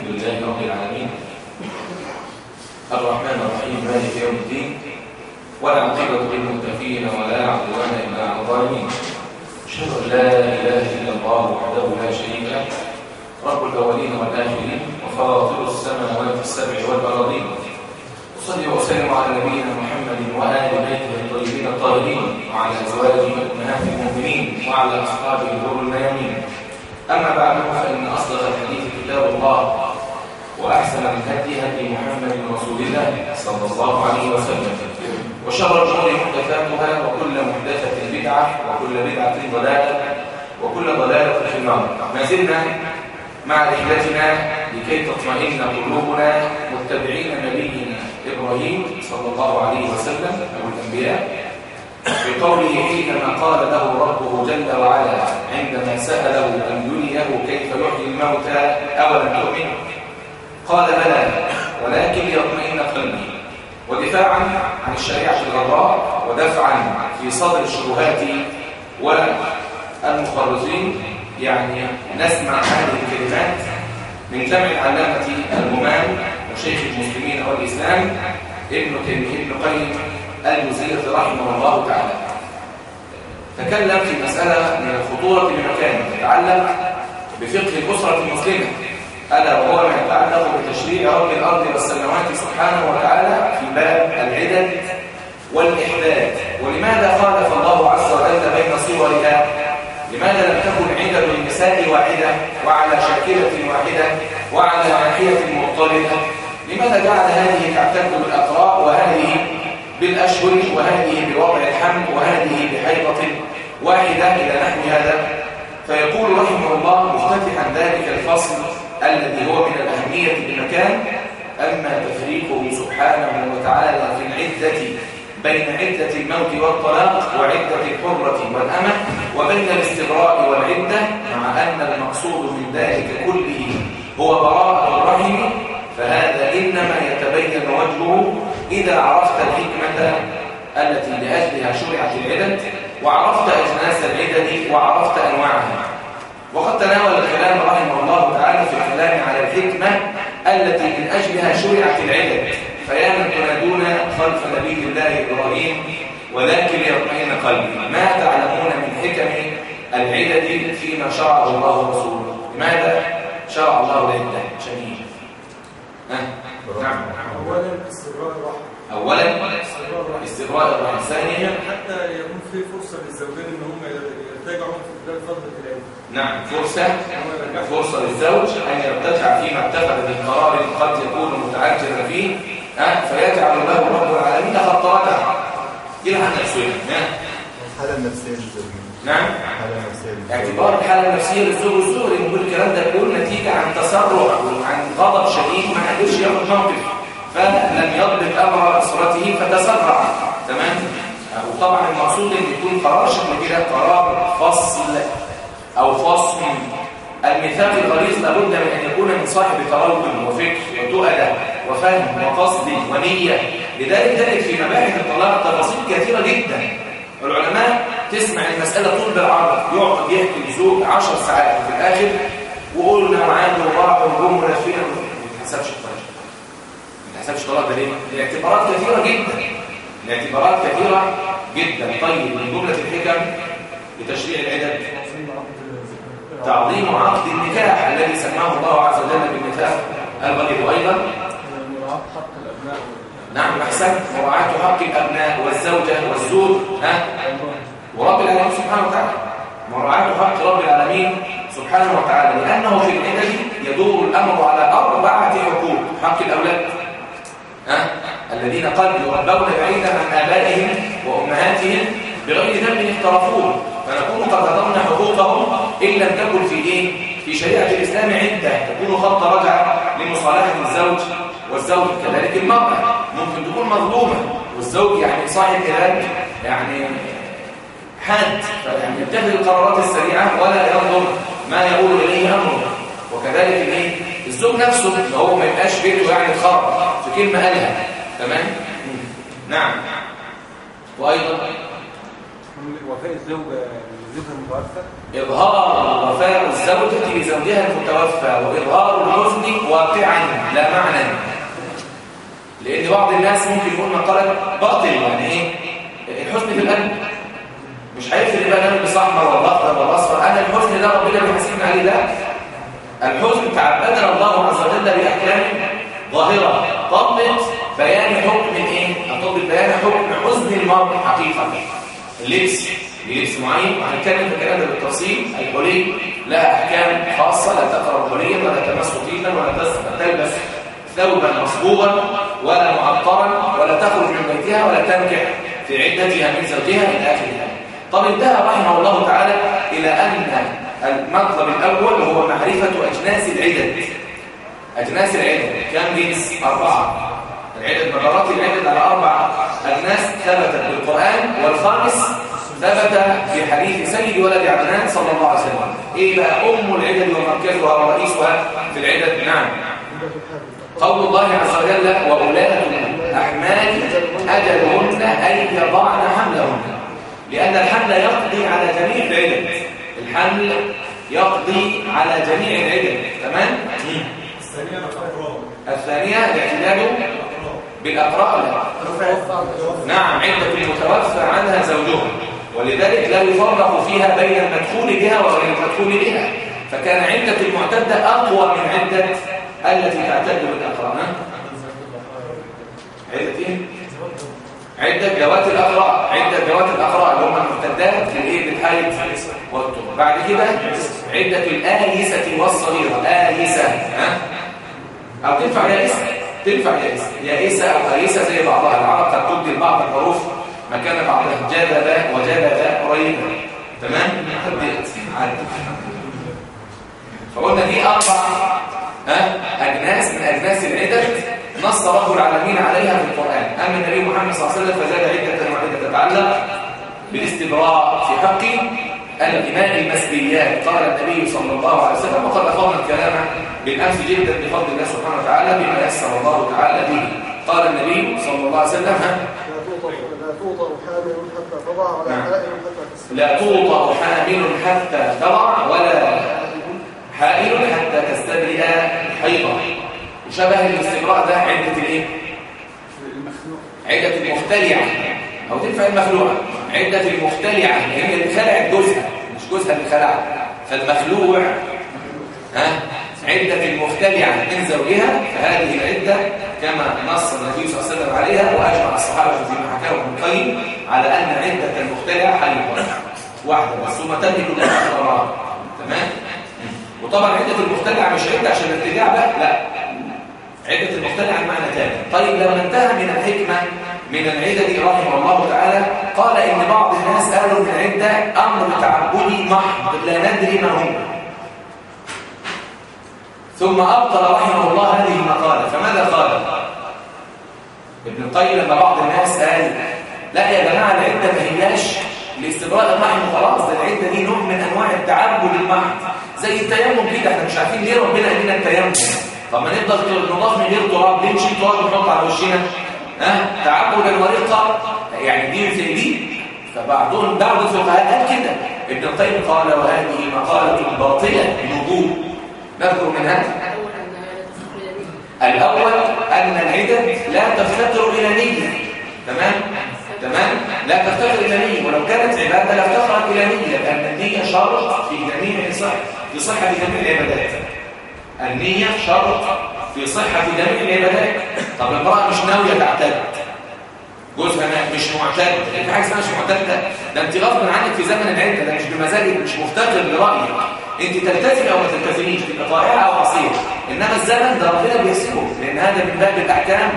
لله رب العالمين الرحمن الرحيم مالك يوم الدين ولا عقبة للمتقين ولا عدوان إلا على الظالمين أشهد أن لا إله إلا الله وحده لا شريك له رب الأولين والآخرين وفاطر السماوات السبع والأراضين أصلي وأسلم على نبينا محمد وآل بيته الطيبين الطاهرين وعلى أزواجه أمهات المؤمنين وعلى أصحابه الغر الميامين أما بعد فإن أصدق الحديث كتاب الله وأحسن الهدي هدي محمد رسول الله صلى الله عليه وسلم وشر الأمور محدثاتها وكل محدثة بدعة وكل بدعة ضلالة وكل ضلالة في النار ما زلنا مع رحلتنا لكي تطمئن قلوبنا متبعين نبينا إبراهيم صلى الله عليه وسلم أبو الأنبياء في قوله حينما قال له ربه جل وعلا عندما سأله أن يريه كيف يحيي الموتى أولم تؤمن قال بلى ولكن ليطمئن قلبي ودفاعا عن الشريعة الغراء ودفعا في صدر الشبهات والمخرجين يعني نسمع هذه الكلمات من جمع العلامة الممام وشيخ المسلمين والإسلام ابن تيمية ابن قيم الجزيرة رحمه الله تعالى تكلم في مسألة من الخطورة بمكان تتعلق بفقه الأسرة المسلمة ألا وهو ما يتعلق بتشريع رب الأرض والسماوات سبحانه وتعالى في باب العدد والإحداد ولماذا خالف الله عز وجل بين صورها لماذا لم تكن عدد النساء واحدة وعلى شاكلة واحدة وعلى ناحية مضطردة لماذا جعل هذه تعتد بالأقراء وهذه بالأشهر وهذه بوضع الحمل وهذه بحيضة واحدة إلى نحو هذا فيقول رحمه الله مفتتحا ذلك الفصل الذي هو من الأهمية بمكان أما تفريقه سبحانه وتعالى في العدة بين عدة الموت والطلاق وعدة الحرة والأمة وبين الاستبراء والعدة مع أن المقصود من ذلك كله هو براءة الرحم فهذا إنما يتبين وجهه إذا عرفت الحكمة التي لأجلها شرعت العدد وعرفت أجناس العدد وعرفت أنواعها وقد تناول الكلام رحمه الله تعالى في الكلام على الحكمة التي من أجلها شرعت العدد فيا من تنادون خلف نبي الله إبراهيم ولكن ليطمئن قلبي ما تعلمون من حكم العدد فيما شرعه الله ورسوله لماذا شرع الله العدة جميل نعم اولا استبراء الرحم اولا استبراء الرحم ثانيا حتى يكون في فرصه للزوجين ان هم يرتجعوا في خلال فتره العده نعم فرصة فرصة للزوج أن يرتجع فيما اتخذ من قرار قد يكون متعجلا فيه ها فيجعل له رب العالمين قد تركه إلى أن يسويه الحالة النفسية للزوجين نعم الحالة النفسية للزوجين اعتبار الحالة النفسية للزوج والزوج لأن كل الكلام ده يكون نتيجة عن تسرع وعن غضب شديد ما قدرش ياخد موقف فلم يضبط أمر أسرته فتسرع تمام وطبعا المقصود ان يكون قرار شكل كده قرار فصل او فصل الميثاق الغليظ لابد من ان يكون من صاحب تروض وفكر وتؤدة وفهم وقصد ونية لذلك ذلك في مباحث الطلاق تفاصيل كثيرة جدا العلماء تسمع المسألة طول بالعرض يقعد يحكي لزوج 10 ساعات وفي الآخر وقولنا وعاد وبعض وجم ولفين ما تحسبش الطلاق ما تحسبش الطلاق ده ليه؟ لاعتبارات كثيرة جدا لاعتبارات كثيرة جدا طيب من جملة الحكم لتشريع العدد تعظيم عقد النكاح الذي سماه الله عز وجل بالنكاح الغليظ أيضا مراعاه حق الابناء نعم أحسنت مراعاة حق الأبناء والزوجة والزوج ها ورب العالمين سبحانه وتعالى مراعاة حق رب العالمين سبحانه وتعالى لأنه في العدد يدور الأمر على أربعة حقوق حق الأولاد ها الذين قد يربون بعيدا عن آبائهم وأمهاتهم بغير ذنب اخترفوه فنكون قد هضمنا حقوقهم إن لم تكن في إيه؟ في شريعة الإسلام عدة تكون خط رجع لمصالحة الزوج والزوج كذلك المرأة ممكن تكون مظلومة والزوج يعني صاحب إراد يعني حاد يعني يتخذ القرارات السريعة ولا ينظر ما يقول إليه أمره وكذلك الايه الزوج نفسه ما هو ما يبقاش بيته يعني خرب في كلمة قالها تمام نعم وأيضا وفاء الزوجه لزوجها المتوفى إظهار وفاء الزوجة لزوجها المتوفى وإظهار الحزن واقعا بعض الناس ممكن يقول مقالة باطل يعني ايه الحزن في القلب مش هيفرق بقى انا البس احمر ولا اخضر ولا اصفر انا الحزن ده ربنا بيحاسبني عليه لا الحزن تعبدنا الله عز وجل باحكام ظاهره طلت بيان حكم ايه اطلب بيان حكم حزن المرء حقيقه اللبس لبس معين وهنتكلم في الكلام ده بالتفصيل الحلي لها احكام خاصه لا تقرب حليا ولا تمس طينا ولا تس- تلبس ثوبا مصبوغا ولا معطرا ولا تخرج من بيتها ولا تنكح في عدتها من زوجها الى اخره طب انتهى رحمه الله تعالى الى ان المطلب الاول هو معرفه اجناس العدد أجناس العدد كم جنس؟ أربعة العدد مجرات العدد على أربع أجناس ثبتت بالقرآن والخامس ثبت في حديث سيد ولد عدنان صلى الله عليه وسلم إيه بقى أم العدد ومركزها ورئيسها في العدد؟ نعم قول الله عز وجل وأولاة الأحمال أجلهن أن يضعن حملهن لأن الحمل يقضي على جميع العدد الحمل يقضي على جميع العدد تمام؟ الثانية الأقرار الثانية الاعتداد بالأقراء لا. نعم عدة المتوفى عنها زوجها ولذلك لا يفرق فيها بين المدخول بها وغير المدخول بها فكان عدة المعتدة أقوى من عدة التي تعتد بالأقراء ها؟ عدة إيه؟ عدة ذوات الأقراء عدة ذوات الأقراء اللي هم المعتدات في الإيه بالحيض والطهر بعد كده عدة الآيسة والصغيرة آيسة ها؟ أو تنفع يائسة تنفع يائسة يائسة أو آيسة زي بعضها العرب قد تبدي بعض الحروف مكان بعضها جذب وجذب قريبا تمام؟ حددت عدد فقلنا دي أربع ها أجناس من أجناس العدد نص رب العالمين عليها في القرآن أما النبي محمد صلى الله عليه وسلم فزاد عدة وعدة تتعلق بالاستبراء في حق الإماء المسبيات قال النبي صلى الله عليه وسلم وقد أخذنا الكلام بالأمس جدا بفضل الله سبحانه وتعالى بما يسر الله تعالى به قال النبي صلى الله عليه وسلم ها لا توطأ لا توطأ حامل حتى تضع ولا نعم. حائل حتى تستوي لا توطأ حامل حتى تضع ولا حائل حتى تستبرئ حيضا وشبه الاستبراء ده عدة الايه؟ عدة المختلعة أو تنفع المخلوعة عدة المختلعة هي اللي خلعت جوزها مش جوزها اللي خلعها فالمخلوع ها عدة المختلعة من زوجها فهذه العدة كما نص النبي صلى الله عليه وسلم عليها وأجمع الصحابة فيما حكاه ابن القيم على أن عدة المختلعة حيض واحدة بس ثم تملك لها قرار تمام وطبعا عدة المختلعة مش عدة عشان الارتجاع بقى لا عدة المختلعة بمعنى ثاني طيب لما انتهى من الحكمة من العدد رحمه الله تعالى قال إن بعض الناس قالوا من العدة أمر تعبدي محض لا ندري ما هو ثم أبطل رحمه الله هذه المقالة فماذا قال؟ ابن القيم لما بعض الناس قال لا يا جماعة العدة ما هياش لاستبراء الرحم وخلاص ده العدة دي نوع من أنواع التعبد المحض زي التيمم كده احنا مش عارفين ليه ربنا قال لنا التيمم طب ما نفضل نضاف من غير تراب ليه نشيل تراب ونحط على وشنا ها تعبدا ورقه يعني دي زي دي فبعضهم بعض الفقهاء قال كده ابن القيم قال وهذه مقاله باطله بوجوب نذكر من هذا الأول أن العدد لا تفتقر إلى نية تمام؟ تمام؟ لا تفتقر إلى نية ولو كانت عبادة لا تفتقر إلى نية لأن النية شرط في جميع صح في صحة جميع العبادات النية شرط في صحة جميع العبادات طب المرأة مش ناوية تعتد جوزها ما- مش معتد في حاجة اسمها مش معتد ده ده انت غصب عنك في زمن العدة ده مش بمزاجك مش مفتقر لرأيك انت تلتزم او ما تلتزميش تبقى طائعة او عصية انما الزمن ده ربنا بيحسبه لان هذا من باب الاحكام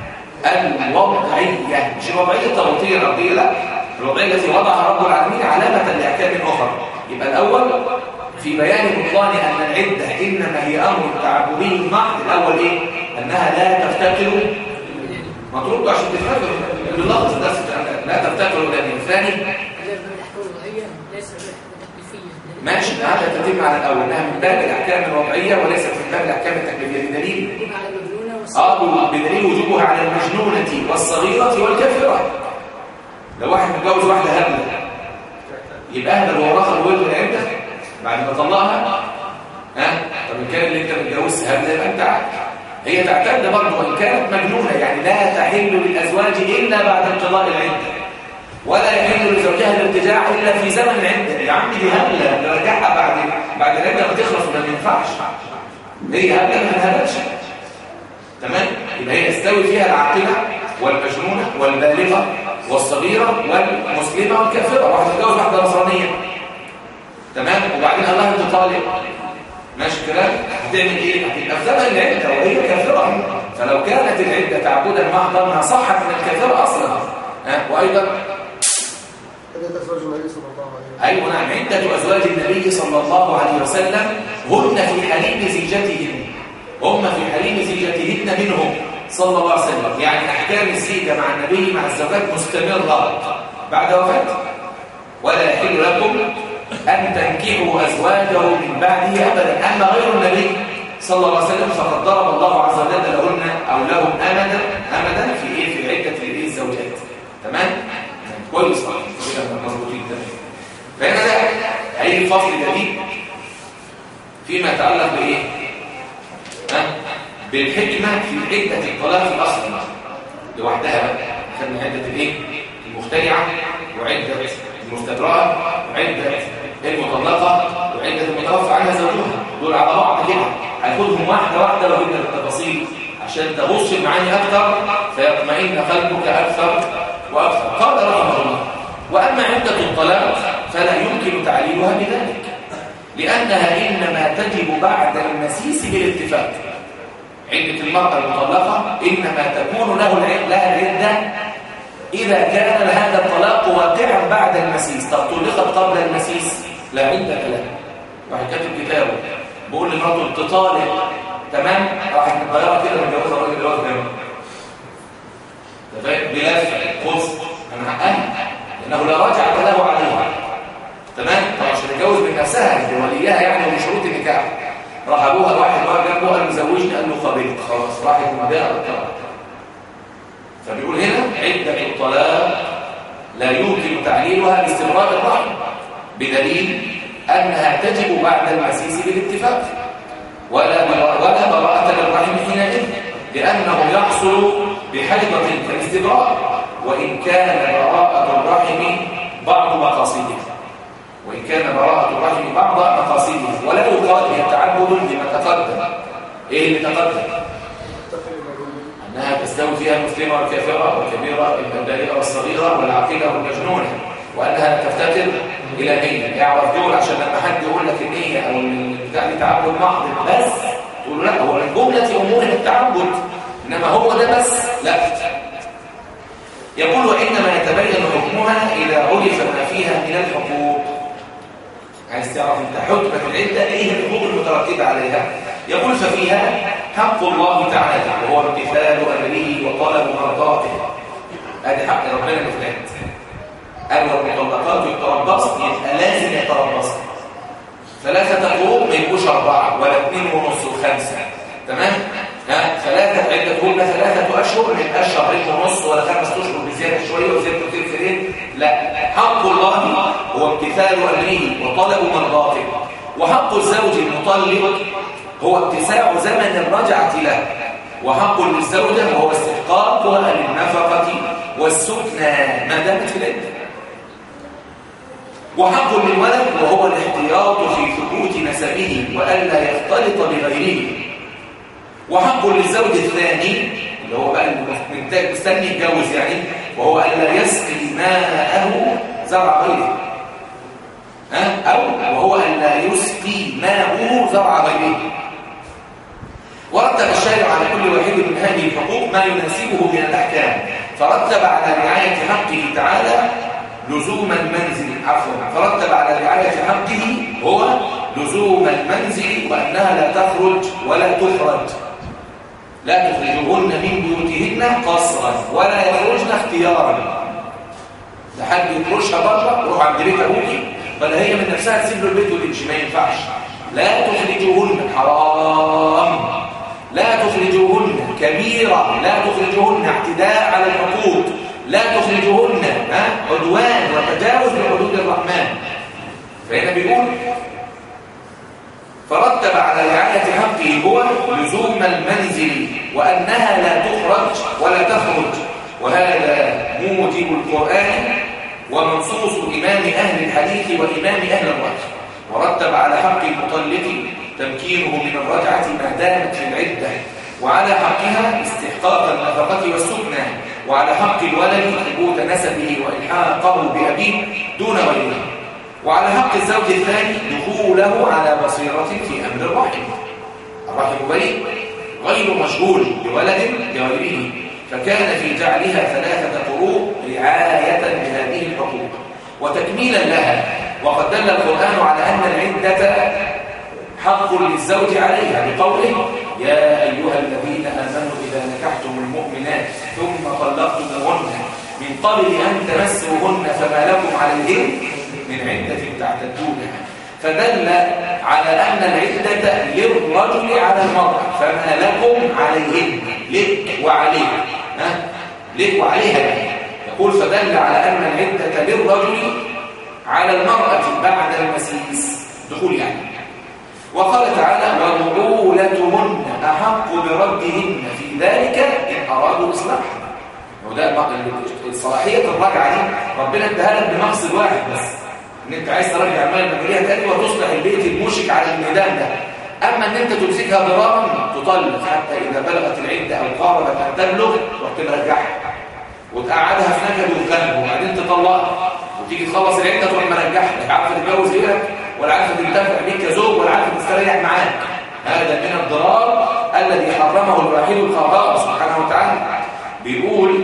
الوضعية مش الوضعية التوطية الأرضية لا الوضعية التي وضعها رب العالمين علامة لأحكام أخرى يبقى الأول في بيان بطلان أن العدة إنما هي أمر تعبدي محض الأول إيه؟ أنها لا تفتكر ما تردوا عشان تفتكر باللفظ الدرس بتاعنا. لا تفتكر لأن الثاني ماشي هذا تتم على الأول أنها من باب الأحكام الوضعية وليست من باب الأحكام التكليفية بدليل آه بدليل وجوبها على المجنونة والصغيرة والكافرة لو واحد متجوز واحدة هبلة يبقى أهبل وراها الولد والعدة بعد ما طلقها ها طب إن كان اللي أنت متجوزها هبلة يبقى أنت عارف هي تعتد برضه وان كانت مجنونه يعني لا تحل للازواج الا بعد انقضاء العده ولا يحل لزوجها الارتجاع الا في زمن العده يا عم دي هبله اللي رجعها بعد بعد العده ما تخلص ما ينفعش هي هبله ما هبلش تمام يبقى هي يستوي فيها العاقله والمجنونه والبالغه والصغيره والمسلمه والكافره واحده تتجوز واحده نصرانيه تمام وبعدين الله انت طالق ماشي الكلام هتعمل ايه هتبقى في زمن العده وهي كافره فلو كانت العده تعبدا محضا ما صحت من الكافره اصلا ها وايضا عدة أزواج النبي صلى الله عليه وسلم ايوه نعم عده ازواج النبي صلى الله عليه وسلم هن في حليم زيجتهن هم في حليم زيجتهن منهم صلى الله عليه وسلم يعني احكام الزيجه مع النبي مع الزوجات مستمره بعد وفاته ولا يحل لكم أن تنكحوا أزواجه من بعده أبدا أما غير النبي صلى الله عليه وسلم فقد ضرب الله عز وجل لهن أو لهم أمدا أمدا في إيه في عدة الإيه الزوجات تمام؟ كويس كده مظبوطين تمام فهنا ده هيجي فصل جديد فيما يتعلق بإيه؟ ها؟ بالحكمة في عدة الطلاق في الأصل لوحدها بقى خدنا عدة الإيه؟ المخترعة وعدة المستبرأة وعدة المطلقة وعدة المتوفى عنها زوجها دول على بعض كده هناخدهم واحدة واحدة لو جبنا بالتفاصيل عشان تغص المعاني أكثر فيطمئن قلبك أكثر وأكثر قال رحمه الله وأما عدة الطلاق فلا يمكن تعليلها بذلك لأنها إنما تجب بعد المسيس بالاتفاق عدة المرأة المطلقة إنما تكون له العدة لها العدة إذا كان هذا الطلاق واقعا بعد المسيس طب طلقت قبل المسيس لا عدة لها واحد كاتب كتابه بيقول لمراته انت طالق تمام راح متغيره كده متجوزه الراجل اللي هو تمام بلفه خذ انا حقها لانه لا رجعه له عليها تمام طب عشان تتجوز من نفسها بوليها يعني ومن شروط النكاح راح ابوها واحد واحد جنبه قال له زوجني قال له قبلت خلاص راحت المبيع الطلاق فبيقول هنا عدة الطلاق لا يمكن تعليلها باستمرار الرحم بدليل أنها تجب بعد المسيس بالاتفاق ولا ولا براءة للرحم حينئذ لأنه يحصل بحيضة كالاستبراء وإن كان براءة الرحم بعض مقاصده وإن كان براءة الرحم بعض مقاصده ولا يقال هي تعبد لما تقدم إيه اللي تقدم؟ أنها تستوي فيها المسلمة والكافرة والكبيرة البالغة والصغيرة والعاقلة والمجنونة وأنها تفتقر إلى نية يعرف دول عشان لما حد يقول لك النية أو البتاع دي تعبد محض بس تقول لا هو من جملة أمور التعبد إنما هو ده بس لا يقول وإنما يتبين حكمها إذا عرف ما فيها من الحقوق عايز تعرف انت حكمة العدة ايه الحقوق المترتبة عليها يقول ففيها حق الله تعالى وهو امتثال امره وطلب مرضاته ادي حق ربنا المفتاح قال والمطلقات يتربصن يبقى لازم يتربصن ثلاثة قروء ما يبقوش أربعة ولا اثنين ونص وخمسة تمام؟ ها ثلاثة عدتهن ثلاثة أشهر ما يبقاش شهرين ونص ولا خمس أشهر بزيادة شوية وزيادة كتير في ليل لا حق الله هو امتثال أمره وطلب مرضاته وحق الزوج المطلق هو اتساع زمن الرجعة له وحق للزوجة وهو استحقاقها للنفقة والسكنى ما دامت في العدة وحق للولد وهو الاحتياط في ثبوت نسبه وألا يختلط بغيره وحق للزوج الثاني اللي هو بقى المحتاج مستني يتجوز يعني وهو ألا يسقي ماءه زرع غيره ها أو وهو ألا يسقي ماءه زرع غيره ورتب الشارع على كل واحد من هذه الحقوق ما يناسبه من الأحكام فرتب على رعاية حقه تعالى لزوم المنزل عفوا فرتب على رعاية حقه هو لزوم المنزل وأنها لا تخرج ولا تخرج لا تخرجوهن من بيوتهن قصرا ولا يخرجن اختيارا لحد يخرجها بره روح عند بيت ابوكي ولا هي من نفسها تسيب له البيت وتمشي ما ينفعش لا تخرجوهن حرام لا تخرجوهن كبيرة لا تخرجوهن اعتداء على الحقوق لا تخرجوهن ها عدوان وتجاوز لحدود الرحمن فهنا بيقول فرتب على رعاية حقه هو لزوم المنزل وأنها لا تخرج ولا تخرج وهذا موجب القرآن ومنصوص إمام أهل الحديث وإمام أهل الرأي ورتب على حق المطلق تمكينه من الرجعة ما دامت في العدة وعلى حقها استحقاق النفقة والسكنى وعلى حق الولد ثبوت نسبه وإلحاقه بأبيه دون غيره وعلى حق الزوج الثاني دخوله على بصيرة في أمر الرحم الرحم بريء غير مشغول بولد لغيره فكان في جعلها ثلاثة قروء رعاية لهذه الحقوق وتكميلا لها وقد دل القرآن على أن العدة حق للزوج عليها بقوله يا أيها الذين آمنوا إذا نكحتم المؤمنات ثم طلقتموهن من قبل أن تمسوهن فما لكم عليهن من عدة تعتدونها فدل على أن العدة للرجل على المرأة فما لكم عليهن لك وعليه ها؟ لك وعليها يعني. يقول فدل على أن العدة للرجل على المرأة بعد المسيس دخول يعني وقال تعالى وبعولتهن أحق بردهن في ذلك إن أرادوا إصلاحا وده صلاحية الرجعة دي ربنا اداها لك بمقصد واحد بس ان انت عايز ترجع المال المجريه تاني وتصلح البيت المشرك على الميدان ده اما ان انت تمسكها ضرارا تطلق حتى اذا بلغت العده او قاربت ان تبلغ رحت مرجعها وتقعدها في نكد وكلب وبعدين تطلقها وتيجي تخلص العده تروح مرجعها لا عارفه تتجوز غيرك ولا عارفه تنتفع بيك كزوج ولا عارفه تستريح معاك هذا من الضرار الذي حرمه الواحد القهار سبحانه وتعالى بيقول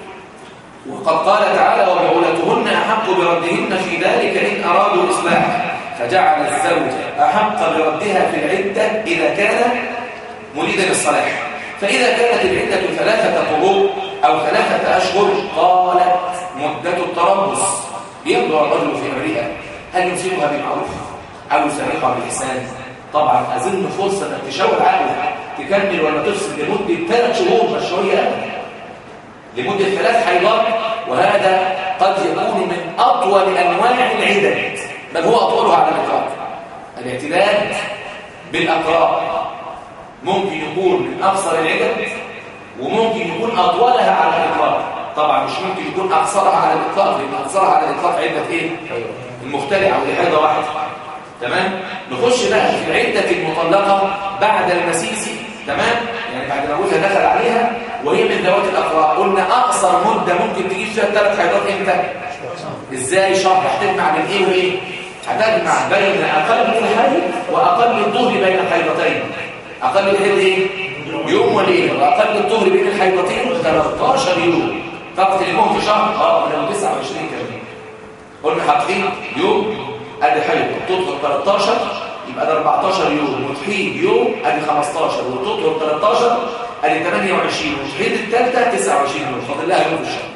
وقد قال تعالى وبعولتهن أحق بردهن في ذلك إن أرادوا إصلاحا فجعل الزوج أحق بردها في العدة إذا كان مريدا الصلاح فإذا كانت العدة ثلاثة قروء أو ثلاثة أشهر قالت مدة التربص يبدو الرجل في أمرها هل يمسكها بالمعروف أو يسرقها بالإحسان طبعا أظن فرصة أنك تشاور عقلها تكمل ولا تفصل لمدة ثلاث شهور مش شوية أبدا لمدة ثلاث حيضات وهذا قد يكون من أطول أنواع العدد بل هو أطولها على الإطلاق الاعتداد بالأقراء ممكن يكون من أقصر العدد وممكن يكون أطولها على الإطلاق طبعا مش ممكن يكون أقصرها على الإطلاق لأن أقصرها على الإطلاق عدة إيه؟ المختلعة ودي حيضة واحدة تمام؟ نخش بقى في العدة المطلقة بعد المسيس تمام؟ يعني بعد ما جوزها دخل عليها وهي من ذوات الأقراء قلنا أقصر مدة ممكن تجيب فيها ثلاث حيضات إمتى؟ إزاي شهر هتجمع بين إيه وإيه؟ هتجمع بين أقل الحيض وأقل الظهر بين الحيضتين أقل الحيض إيه؟ يوم وليلة وأقل الظهر بين الحيضتين 13 يوم طاقة اليوم في شهر اه من 29 كمان قلنا حاطين يوم ادي حيض تطهر 13 يبقى ده 14 يوم وتحيد يوم ادي 15 وتطهر 13 ادي 28 وتحيد الثالثه 29 يوم فاضل لها يوم في الشهر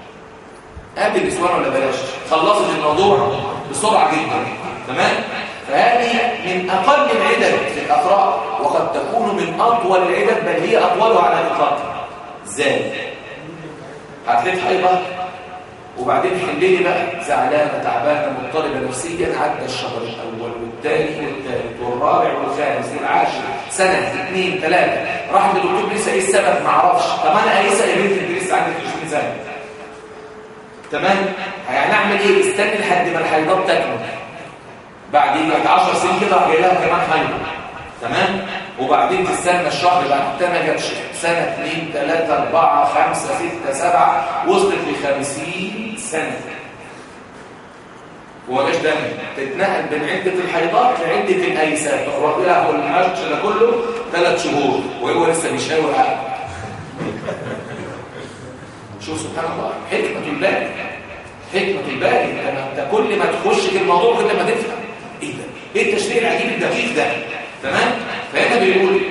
قابل نسوان ولا بلاش خلصت الموضوع بسرعه جدا تمام فهذه من اقل العدد في الاقراء وقد تكون من اطول العدد بل هي اطولها على الاطلاق ازاي هتلاقي حيضه وبعدين حليلي بقى زعلانه تعبانه مضطربه نفسيا عدى الشهر الاول والثاني والثالث والرابع والخامس والعاشر سنه اثنين ثلاثه راح للدكتور لسه ايه السبب ما اعرفش طب انا قايسه يا بنتي انت لسه عندك 20 سنه تمام يعني اعمل ايه استني لحد ما الحيضات تكمل بعد بعد 10 سنين كده راح جاي لها كمان حيضه تمام وبعدين تستنى الشهر بعد كده ما جاتش سنه 2 3 4 5 6 7 وصلت ل 50 سنه وما جاش دم تتنقل من عده الحيضات لعده الايسات تخرج لها الماتش ده كله ثلاث شهور وهو لسه بيشاور عقله شوف سبحان الله حكمه الله حكمه الله انت انت كل ما تخش في الموضوع كل ما تفهم ايه ده ايه التشريع العجيب الدقيق ده تمام فهنا بيقول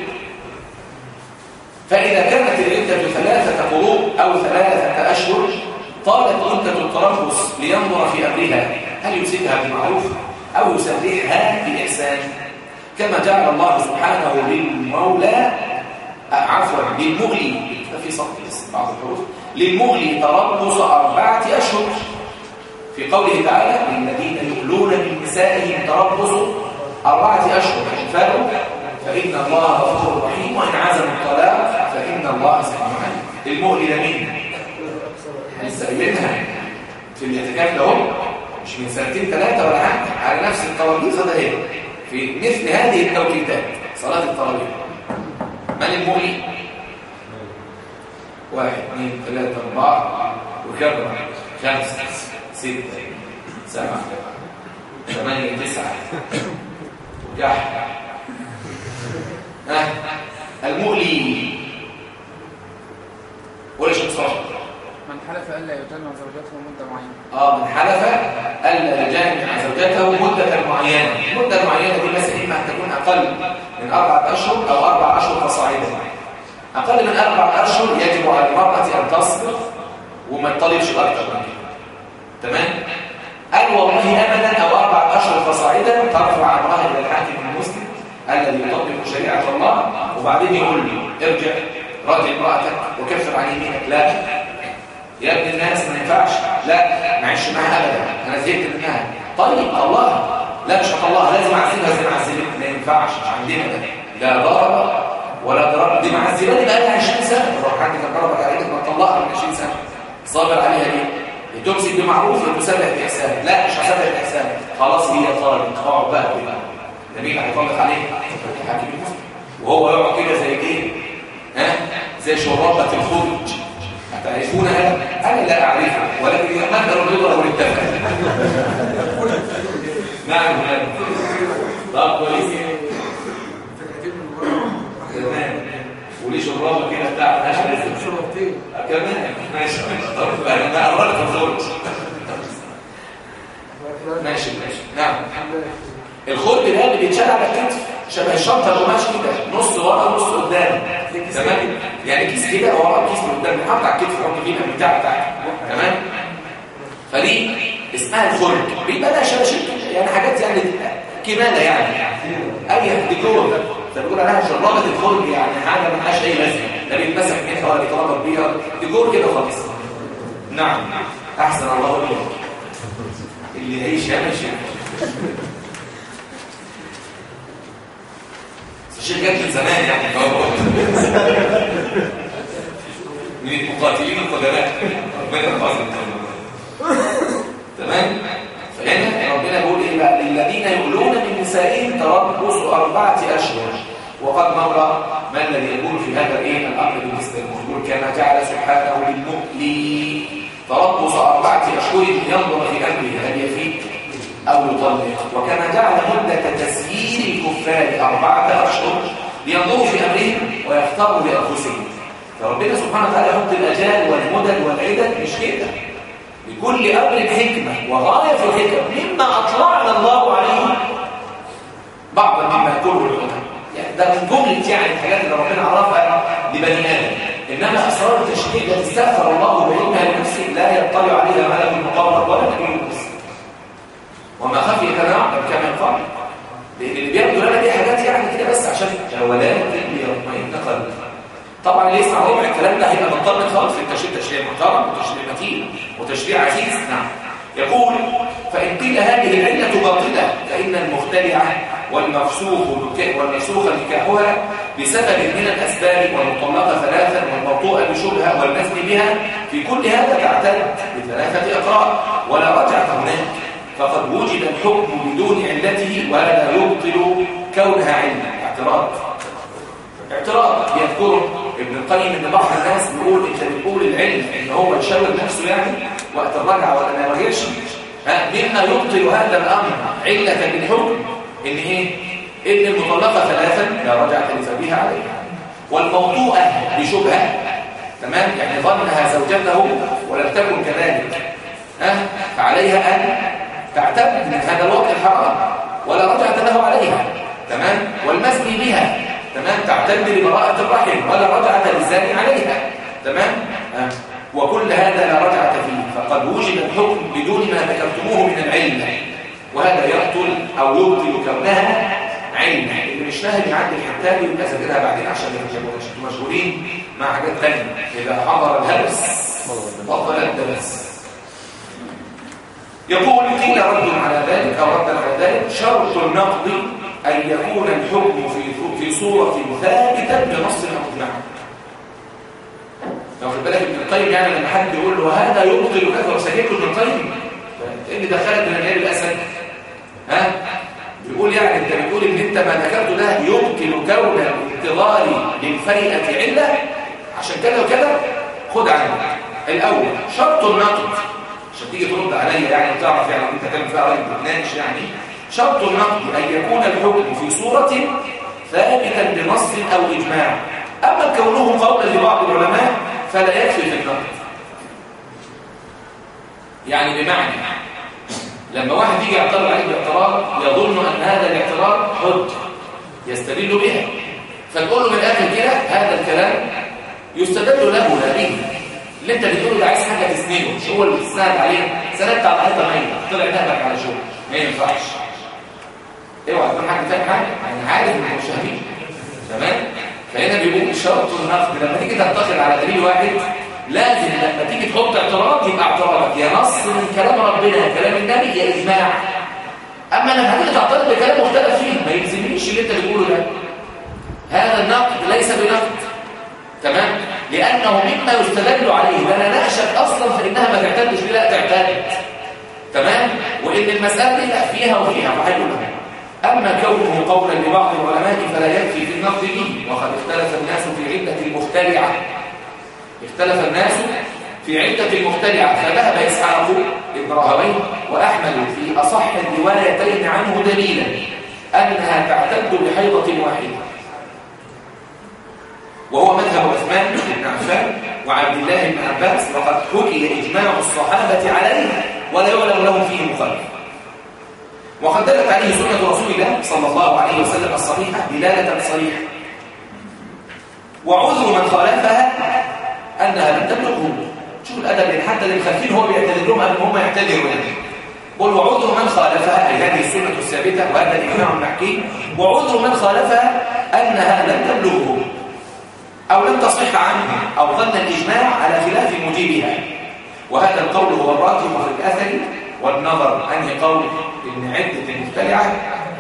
فإذا كانت العدة ثلاثة قروء أو ثلاثة أشهر طالت مدة التربص لينظر في أمرها هل يمسكها بمعروف أو يسرحها بإحسان كما جعل الله سبحانه للمولى عفوا للمغلي في صف بعض الحروف للمغلي تربص أربعة أشهر في قوله تعالى للذين يؤلون من نسائهم تربص أربعة أشهر فاء فإن الله غفور رحيم وإن عزم الطلاق فإن الله سميع عليم المؤلي ده مين؟ لسه قايلينها في الاعتكاف ده اهو مش من سنتين ثلاثة ولا حاجة على نفس الترابيزة ده هي في مثل هذه التوقيتات صلاة التراويح من المؤلي؟ واحد اثنين ثلاثة أربعة وكبر خمسة ستة سبعة ثمانية تسعة وجحد ها المؤلي ولا شيء صار من حلف ألا يجمع زوجته مدة معينة اه من حلف الا يجامع زوجته مده معينه المده المعينه دي مثلا اما ان تكون اقل من اربعه اشهر او اربع اشهر فصاعدا اقل من اربع اشهر يجب على المراه ان تصبر وما تطلبش اكتر من كده تمام قال والله ابدا او اربع اشهر فصاعدا ترفع امرها الى الحاكم المسلم الذي يطبق شريعه الله وبعدين يقول له ارجع راجع امراتك وكفر عن يمينك لا يا ابن الناس ما ينفعش لا ما عيش معاها ابدا انا زهقت منها طيب الله لا مش الله لازم اعذبها زي ما عذبت ما ينفعش مش عندنا ده لا ضرر ولا ضرر دي معذباني بقى لها 20 سنه طب عندك ضربك عليك ما تطلقها من 20 سنه صابر عليها ليه تمسك بمعروف وتسبح باحسان لا مش هسبح باحسان خلاص هي طالب اقعد بقى بقى ده مين اللي هيطلق عليه الحاكم المسلم وهو يقعد كده زي ايه ها زي شرابه الخروج تعرفونها أنا لا أعرفها ولكن يتمنى الرضا والاتفاق نعم نعم طب كويس فتحتين من بره تمام وليه شرابة كده بتاع ملهاش لازمة شربتين كمان ماشي طب انا قررت الزوج ماشي ماشي نعم الخلق ده اللي بيتشال على الكتف شبه الشنطه القماش كده نص ورا ونص قدام تمام يعني كيس كده ورا كيس من قدام بنحط على الكتف نحط فيه البتاع بتاعك تمام فدي اسمها الخلق بيبقى ده شباشب يعني حاجات يعني كماله يعني اي ديكور فبيقول عليها شرابه الخلق يعني حاجه ما لهاش اي لازمه لا بيتمسح منها ولا بيتربط بيها ديكور كده خالص نعم احسن الله عليك اللي يعيش يمشي الشيخ جت من زمان يعني فهو من المقاتلين القدماء ربنا يحفظهم تمام فهنا ربنا بيقول ايه بقى للذين يؤلون من نسائهم تربص اربعه اشهر وقد مر ما الذي يقول في هذا الايه الامر بالنسبه للمخبور كما جعل سبحانه للمؤلي تربص اربعه اشهر ينظر في امره هل يفيد أو يطلق وكما جعل مدة تسيير الكفار أربعة أشهر لينظروا في أمرهم ويختاروا لأنفسهم فربنا سبحانه وتعالى يحط الأجال والمدد والعدد مش كده لكل أمر حكمة وغاية في الحكم مما أطلعنا الله عليه بعضا مما يقوله العلماء يعني ده من جملة يعني الحاجات اللي ربنا عرفها لبني آدم إنما أسرار التشريع التي استغفر الله بعلمها لنفسه لا يطلع عليها ملك المقرب ولا نبي المرسل وما خفي كما يعلم كما يقال لان اللي بياخدوا لنا دي حاجات يعني كده بس عشان ولكن يطمئن قلبه طبعا اللي يسمع ربع الكلام ده هيبقى مضطر خالص في التشريع تشريع محترم وتشريع متين وتشريع عزيز نعم يقول فإن قيل هذه العلة باطلة فإن المختلعة والمفسوخ والمفسوخ نكاحها بسبب من الأسباب والمطلقة ثلاثا والموطوءة بشبهة والمثل بها في كل هذا تعتد بثلاثة أقرار ولا رجعة هناك فقد وجد الحكم بدون علته وهذا يبطل كونها علما اعتراض اعتراض يذكره ابن القيم ان بعض الناس بيقول انت بتقول العلم ان هو يشاور نفسه يعني وقت الرجعه ولا ما يرجعش ها مما يبطل هذا الامر عله بالحكم ان ايه ان المطلقه ثلاثا لا رجعه لزوجها عليها والموضوعه بشبهه تمام يعني ظنها زوجته ولم تكن كذلك ها فعليها ان تعتد من هذا الوقت الحرام ولا رجعة له عليها تمام والمسجي بها تمام تعتد لبراءة الرحم ولا رجعة للزاني عليها تمام آه. وكل هذا لا رجعة فيه فقد وجد الحكم بدون ما ذكرتموه من العلم وهذا يبطل أو يبطل كونها علم اللي مش فاهم يعدي الحتالي يبقى ذاكرها بعدين عشان انتوا مشغولين مع حاجات ثانيه اذا حضر الهرس بطل الدرس يقول قيل رد على ذلك أو رد على ذلك شرط النقض أن يكون الحكم في في صورة ثابتة بنص أو إجماع لو خد بالك ابن القيم يعني لما حد يقول له هذا يبطل كذا وسيكون ابن القيم ايه اللي دخلك من العيال الاسد ها بيقول يعني انت بتقول ان انت ما ذكرته ده يمكن كون الانتظار للفيئه عله عشان كده وكده خد عنه الاول شرط النقد عشان تيجي ترد عليا يعني وتعرف يعني انت تعمل فيها راي بتناقش يعني شرط النقد ان يكون الحكم في صوره ثابتا بنص او اجماع اما كونه قولا لبعض العلماء فلا يكفي في النقد يعني بمعنى لما واحد يجي يعترض عليه باعتراض يظن ان هذا الاعتراض حجه يستدل بها فتقول له من الاخر كده هذا الكلام يستدل له لا به اللي انت بتقوله ده عايز حاجه تسنده مش هو اللي بتسند عليه سندت على حته ميته طلع دهبك على شغل ما ينفعش اوعى تكون حد فاهم حاجه انا عارف ان مش فاهمين تمام فهنا بيقول شرط النقد لما تيجي تنتقل على دليل واحد لازم لما تيجي تحط اعتراض يبقى اعتراضك يا نص من كلام ربنا يا كلام النبي يا اجماع اما لما هتيجي تعترض بكلام مختلف فيه ما يلزمنيش اللي انت بتقوله ده هذا النقد ليس بنقد تمام لانه مما يستدل عليه ده انا ناقشك اصلا فانها ما تعتدش بيه لا تعتد تمام وان المساله دي لا فيها وفيها وهيقولها أما كونه قولا لبعض العلماء فلا يكفي في النقد به وقد اختلف الناس في عدة المخترعة اختلف الناس في عدة المخترعة فذهب إسحاق ابن راهويه وأحمد في أصح الروايتين عنه دليلا أنها تعتد بحيضة واحدة وهو مذهب عثمان بن عفان وعبد الله بن عباس وقد حكي إجماع الصحابة عليه ولا يعلم لهم فيه مخالف وقد دلت عليه سنة رسول الله صلى الله عليه وسلم الصحيحة دلالة صريحة وعذر من خالفها أنها لم تبلغه شوف الأدب من حتى للخلفين هو بيعتذر لهم قبل هم يعتذروا قل وعذر من خالفها أي هذه السنة الثابتة وهذا الإجماع المحكي وعذر من خالفها أنها لم تبلغه أو لم تصح عنه أو ظن الإجماع على خلاف مجيبها وهذا القول هو الراجح في الأثر والنظر أنهي قول إن عدة المبتلعة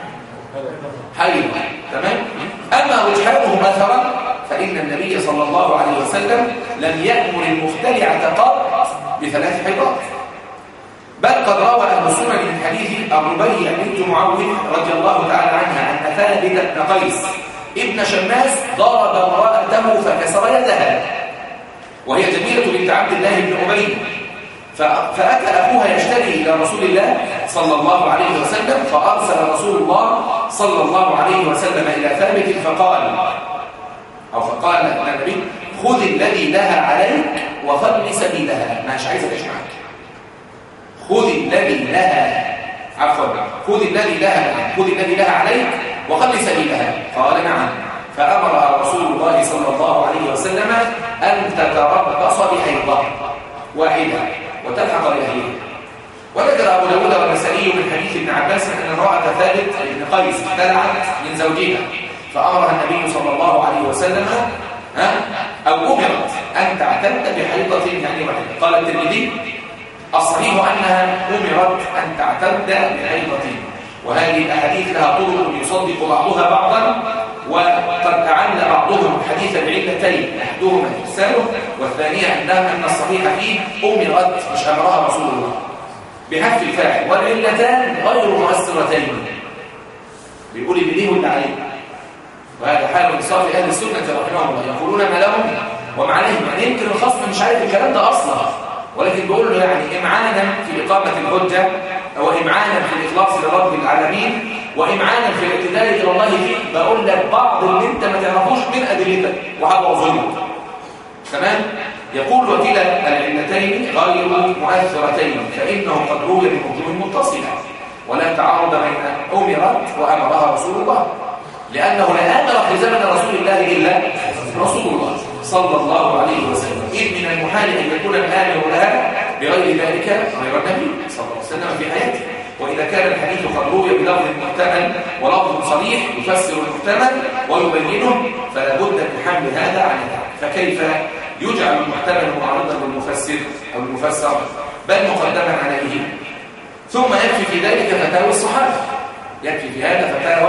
حيوة تمام أما رجحانهم أثرا فإن النبي صلى الله عليه وسلم لم يأمر المختلعة قط بثلاث حيضات بل قد روى أهل السنن من حديث الربيع بنت معوذ رضي الله تعالى عنها أن ثابت بن قيس ابن شماس ضرب امرأته فكسر يدها وهي جميلة بنت عبد الله بن أبي فأتى أخوها يشتري إلى رسول الله صلى الله عليه وسلم فأرسل رسول الله صلى الله عليه وسلم إلى ثابت فقال أو فقال النبي خذ الذي لها عليك وخل سبيلها مش عايز أعيش معك خذ الذي لها عفوا خذ الذي لها خذ الذي لها عليك وخل سبيلها قال نعم فأمر رسول الله صلى الله عليه وسلم أن تتربص بحيضة واحدة وتلحق بأهلها وذكر أبو داود والنسائي من حديث ابن عباس أن امرأة ثابت بن قيس اختلعت من زوجها فأمرها النبي صلى الله عليه وسلم ها أو أمرت أن تعتد بحيضة يعني واحدة قال الترمذي الصحيح أنها أمرت أن تعتد بحيضة وهذه الأحاديث لها طرق يصدق بعضها بعضا وقد أعل بعضهم الحديث بعلتين أحدهما إرساله والثانية أنها أن الصحيح فيه أمرت مش أمرها رسول الله بحذف الفاعل والعلتان غير مؤثرتين بيقول بليه ولا عليه وهذا حال انصاف أهل السنة رحمهم الله يقولون ما لهم وما عليهم يعني يمكن الخصم مش عارف الكلام ده أصلا ولكن بيقول له يعني إمعانا في إقامة الحجة وإمعانا في الإخلاص لرب العالمين وإمعانا في الاعتدال إلى الله فيه بقول لك بعض اللي أنت ما تعرفوش من أدلتك وهبوظلك تمام؟ يقول وكلا العلتين غير مؤثرتين فإنه قد روي بوجوه متصلة ولا تعارض بين أمرت وأمرها رسول الله لأنه لا أمر في زمن رسول الله إلا رسول الله صلى الله عليه وسلم إذ من المحال أن يكون الآمر لها بغير ذلك غير النبي صلى الله عليه وسلم في حياته وإذا كان الحديث قد روي بلفظ محتمل ولفظ صريح يفسر المحتمل ويبينه فلا بد من حمل هذا على ذلك فكيف يجعل المحتمل معارضا للمفسر أو المفسر بل مقدما عليه ثم يكفي في ذلك فتاوى الصحابة يكفي في هذا فتاوى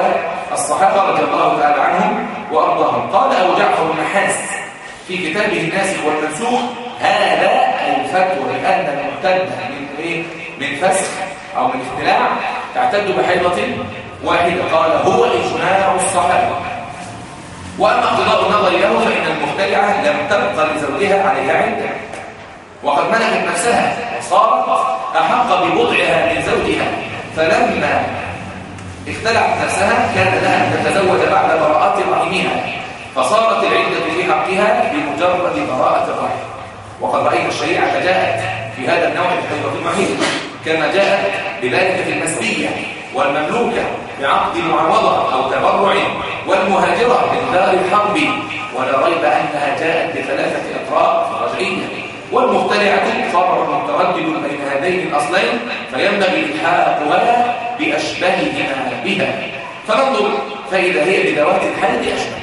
الصحابة رضي الله تعالى عنهم وأرضاهم قال أبو جعفر النحاس في كتابه الناسخ والمنسوخ هذا الفتوى بأن المعتدة من إيه؟ من فسخ أو من اختلاع تعتد بحيضة واحدة قال هو إجماع الصحابة وأما اقتضاء النظر له فإن المختلعة لم تبقى لزوجها عليها عدة وقد ملكت نفسها وصارت أحق ببضعها من زوجها فلما اختلعت نفسها كان لها أن تتزوج بعد براءة رحمها فصارت العدة في حقها بمجرد براءة الرحم وقد رأينا الشريعة جاءت في هذا النوع بحيضة المحيط كما جاءت بذلك في المسبية والمملوكة بعقد معاوضة أو تبرع والمهاجرة من دار الحرب ولا ريب أنها جاءت بثلاثة أطراف رجعية والمختلعة فرع متردد بين هذين الأصلين فينبغي إلحاقها بأشبههما بها فننظر فإذا هي بذوات الحالة أشبه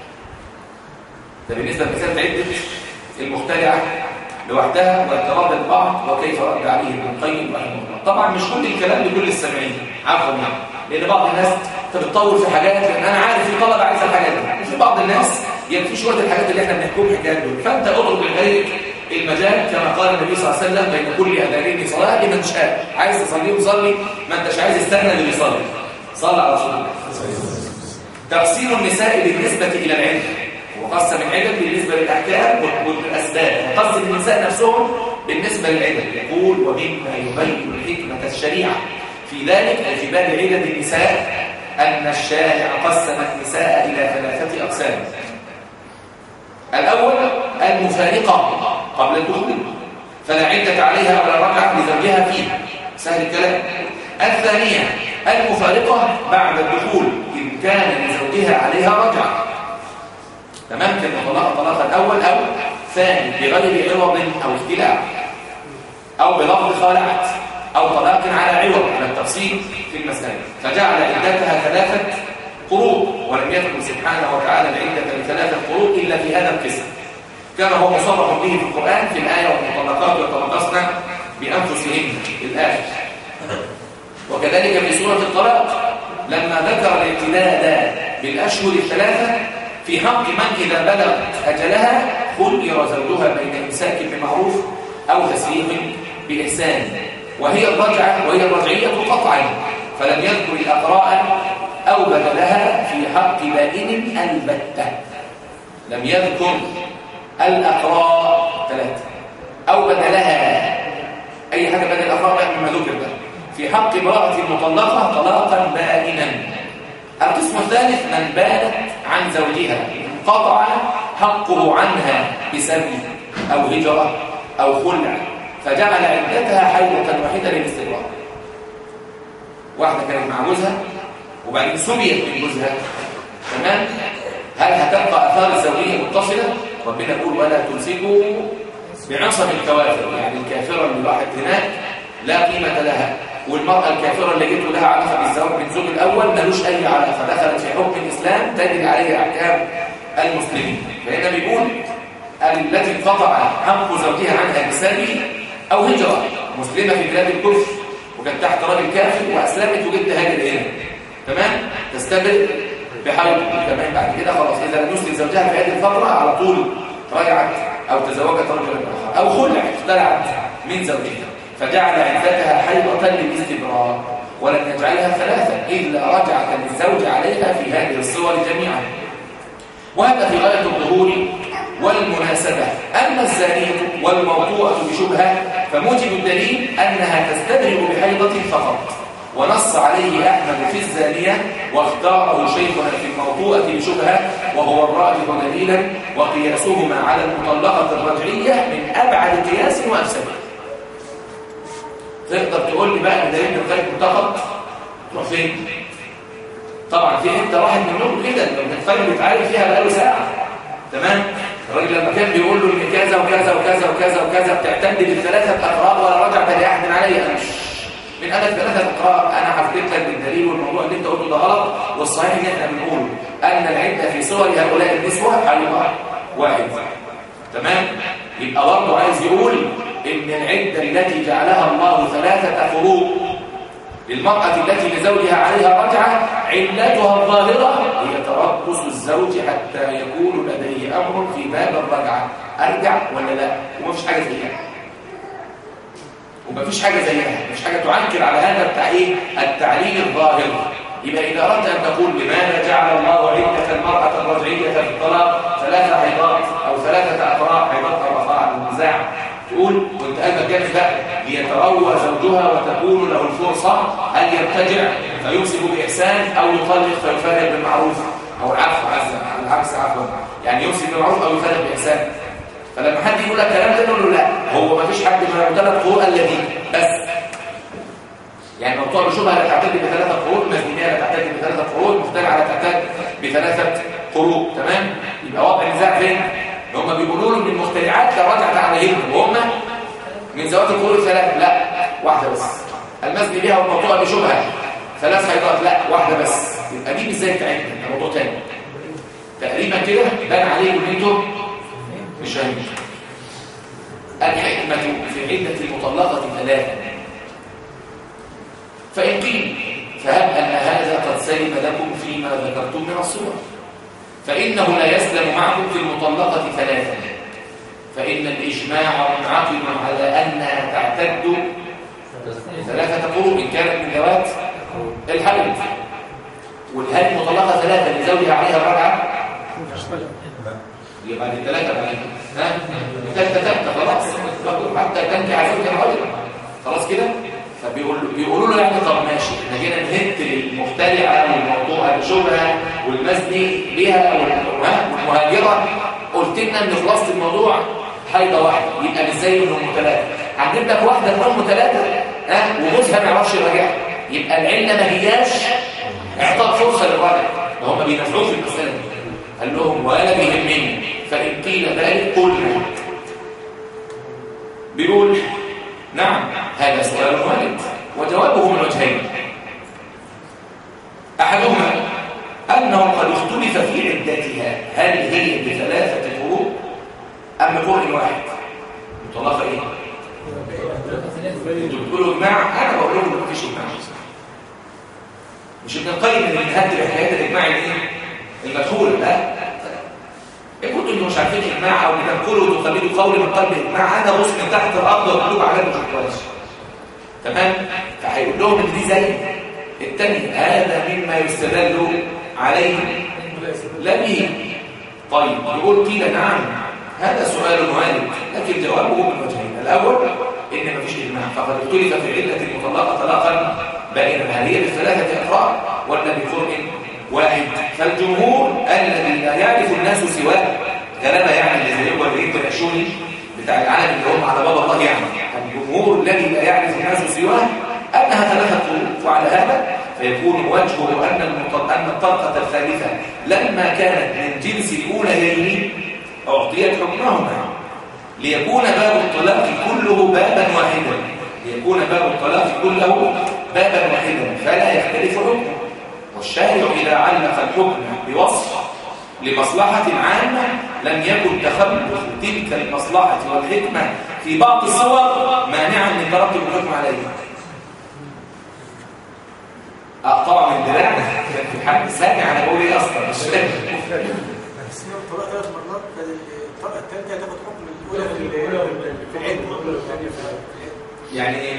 ده بالنسبة لمثال عدة المختلعة لوحدها واعتراض البعض وكيف رد عليه ابن القيم رحمه الله طبعا مش كل الكلام لكل السامعين عفوا يعني لان بعض الناس انت بتطول في حاجات لان انا عارف في طلبه عايز الحاجات دي وفي بعض الناس يكفي شويه الحاجات اللي احنا بنحكم الحكايات دول فانت اترك لغيرك المجال كما قال النبي صلى الله عليه وسلم بين كل اذانين صلاه لمن شاء عايز تصلي صلي ما انتش عايز استنى اللي يصلي صلى على رسول الله تقسيم النساء بالنسبه الى العلم وقسم العلم بالنسبة للأحكام والأسباب وقسم النساء نفسهم بالنسبة للعلم يقول ومما يبين حكمة الشريعة في ذلك أي في باب علل النساء أن الشارع قسم النساء إلى ثلاثة أقسام الأول المفارقة قبل الدخول فلا عدة عليها ولا رجعة لزوجها فيه سهل الكلام الثانية المفارقة بعد الدخول إن كان لزوجها عليها رجعة تمام كان طلاق الطلاق الاول او ثاني بغير عوض او اختلاف او بلفظ خالعت او طلاق على عوض على التفصيل في المسألة فجعل عدتها ثلاثة قروء ولم يذكر سبحانه وتعالى العدة لثلاثة قروء إلا في هذا القسم كما هو مصرح به في القرآن في الآية والمطلقات يتربصن بأنفسهن الآية وكذلك في سورة الطلاق لما ذكر الاعتداد بالأشهر الثلاثة في حق من إذا بلغت أجلها خير زوجها بين إمساك بمعروف أو تسريح بإحسان وهي الرجعة وهي الرجعية قطعا فلم يذكر الأقراء أو بدلها في حق بائن البتة لم يذكر الأقراء ثلاثة أو بدلها أي حاجة بدل الأقراء بقى مما ذكر ده في حق امرأة مطلقة طلاقا بائنا القسم الثالث من بانت عن زوجها انقطع حقه عنها بسبب أو هجرة أو خلع فجعل عدتها حيضة واحدة للاستقرار واحدة كانت مع جوزها وبعدين سميت من جوزها تمام هل هتبقى أثار الزوجية متصلة؟ ربنا يقول ولا تمسكوا بعصم الكوافر يعني الكافرة اللي راحت هناك لا قيمة لها والمرأة الكافرة اللي جت لها علاقة بالزواج من زوج الأول ملوش أي علاقة دخلت في حكم الإسلام تجد عليه أحكام المسلمين فهنا بيقول التي انقطع حق زوجها عنها بسبب أو هجرة مسلمة في بلاد الكفر وكانت تحت راجل كافر وأسلمت وجدت هاجر هنا تمام تستبد بحيض كمان بعد كده خلاص إذا لم يسلم زوجها في هذه الفترة على طول رجعت أو تزوجت رجلا آخر أو خلعت اختلعت من زوجها فجعل عدتها حيضة للاستبراء ولم يجعلها ثلاثة إلا رجعة للزوج عليها في هذه الصور جميعا وهذا في غاية الظهور والمناسبة أما الزانية والموضوعة بشبهة فموجب الدليل أنها تستدرج بحيضة فقط ونص عليه أحمد في الزانية واختاره شيخنا في الموضوعة بشبهة وهو الراجح دليلا وقياسهما على المطلقة الرجعية من أبعد قياس وأفسد تقدر تقول لي بقى ان ده ابن القيم منتقد تروح فين طبعا في حته واحد منهم كده ابن القيم بيتعالج فيها بقاله ساعه تمام الراجل لما كان بيقول له ان كذا وكذا وكذا وكذا وكذا بتعتد بالثلاثه اقراء ولا رجعت لاحد علي انا مش من قالك ثلاثه اقراء انا حفظت لك بالدليل والموضوع اللي انت قلته ده غلط والصحيح ان احنا بنقول ان العده في صور هؤلاء النسوه حيضه واحد تمام يبقى برضه عايز يقول ان العده التي جعلها الله ثلاثه فروق للمراه التي لزوجها عليها رجعه علتها الظاهرة هي تربص الزوج حتى يكون لديه أمر في باب الرجعة أرجع ولا لا ومفيش حاجة زيها ومفيش حاجة زيها مفيش حاجة تعنكر على هذا التعليل التعليل الظاهر يبقى إذا أردت أن تقول لماذا جعل الله عدة المرأة الرجعية في الطلاق ثلاثة حيضات أو ثلاثة أقراء حيضات الرضاعة النزاع تقول وانت قلبك جامد بقى ليتروى زوجها وتكون له الفرصة أن يرتجع فيمسك بإحسان أو يطلق فيفارق بالمعروف أو العكس عز العكس عفوا يعني يمسك بالمعروف أو يفارق بإحسان فلما حد يقول لك كلام ده نقول له لا هو ما فيش حد من ثلاث قرون الا دي بس يعني موضوع الشبهه لا تعتد بثلاثه قرون مزنيه لا تعتد بثلاثه قرون مخترعه لا تعتد بثلاثه قرون تمام يبقى وضع النزاع فين هم بيقولوا له ان المخترعات لا رجعت عليهم وهم من ذوات القرون ثلاث لا واحده بس المزني بها والموضوع بشبهه ثلاث حيضات لا واحده بس يبقى دي ازاي بتاعتنا ده موضوع تاني تقريبا كده بان عليكم ان انتم مش فاهمين الحكمة في عدة المطلقة ثلاثة فإن قيل فهب أن هذا قد سلم لكم فيما ذكرتم من الصور فإنه لا يسلم معكم في المطلقة ثلاثة فإن الإجماع منعقد على أنها تعتد ثلاثة قرون إن كانت من ذوات الحمل والهذه المطلقة ثلاثة لزوجها عليها الرجعة يبقى دي ثلاثة بعدين ها ثالثة ثالثة خلاص حتى تنكح زوجها غيره خلاص كده فبيقول بيقولوا له يعني طب ماشي احنا جينا نهت للمخترعة والموضوع الشبهة والمزني بها والمهاجرة قلت لنا ان خلاصة الموضوع حيضة واحدة يبقى مش زي انهم ثلاثة هنجيب لك واحدة منهم ثلاثة ها وجوزها ما يعرفش يراجعها يبقى العلة ما هياش اعطاء فرصة للراجع هم بينفعوه في المسألة دي قال لهم ولا بيهمني فإن قيل ذلك قلنا بيقول نعم هذا سؤال والد وجوابه من وجهين أحدهما أنه قد اختلف في عدتها هل هي بثلاثة قروء أم قرء واحد مطلقة إيه؟ انتوا بتقولوا إجماع أنا بقول لهم مفيش إجماع مش ابن القيم اللي بيتهدد بحكايات الإجماع الإيه؟ المدخول لا إن كنتم انتم مش عارفين اجماع او بتنقلوا وتخليدوا قول من قلب اجماع انا بص من تحت الارض واكتب على مش كويس تمام فهيقول لهم ان دي زي الثاني هذا مما يستدل عليه لا به طيب يقول قيل نعم هذا سؤال وارد لكن جوابه من وجهين الاول ان مفيش اجماع فقد اختلف في عله المطلقه طلاقا بين هل هي بالثلاثه اقرار ولا بقرء واحد فالجمهور الذي لا يعرف الناس سواه كلام يعني اللي زي هو اللي الشوني بتاع العالم اللي هم على باب الله يعني الجمهور الذي لا يعرف الناس سواه انها ثلاثه قلوب وعلى هذا فيكون وجهه ان ان الطلقه الثالثه لما كانت من جنس الاوليين اعطيت حكمهما ليكون باب الطلاق كله بابا واحدا ليكون باب الطلاق كله بابا واحدا فلا يختلف حكمه والشارع إذا علق الحكم بوصف لمصلحة عامة لم يكن تخلف تلك المصلحة والحكمة في بعض الصور مانعا من ترتب الحكم عليها أقطع من دراع كان في حد سامع أنا بقول إيه أصلا مش فاهم بس هي الطلاق ثلاث مرات الطلاقه الثالثه هتاخد حكم الاولى في في العده والثانيه في يعني إيه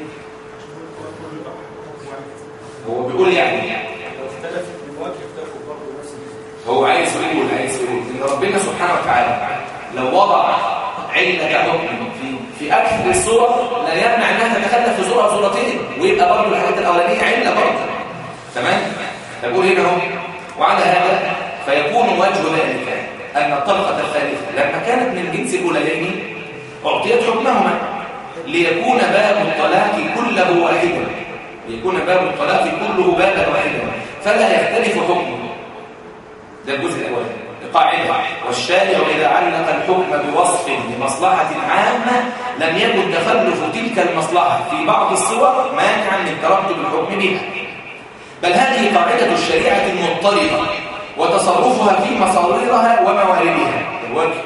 هو بيقول يعني لو اختلفت بالوجه تاخد برضه نفس هو عايز يقول عايز يقول ان ربنا سبحانه وتعالى لو وضع علة حكم في في اكثر الصور لا يمنع انها تتخلف في صوره او صورتين ويبقى برضه الحاجات الاولانيه عله برضه تمام تقول هنا اهو وعلى هذا فيكون وجه ذلك ان الطلقه الثالثه لما كانت من جنس الاوليين اعطيت حكمهما ليكون باب الطلاق كله واحدا ليكون باب الطلاق كله بابا واحدا فلا يختلف حكمه ده الجزء الاولاني قاعده والشارع اذا علق الحكم بوصف لمصلحه عامه لم يكن تخلف تلك المصلحه في بعض الصور مانعا من ترتب الحكم بها بل هذه قاعده الشريعه المضطربه وتصرفها في مصادرها ومواردها الوجه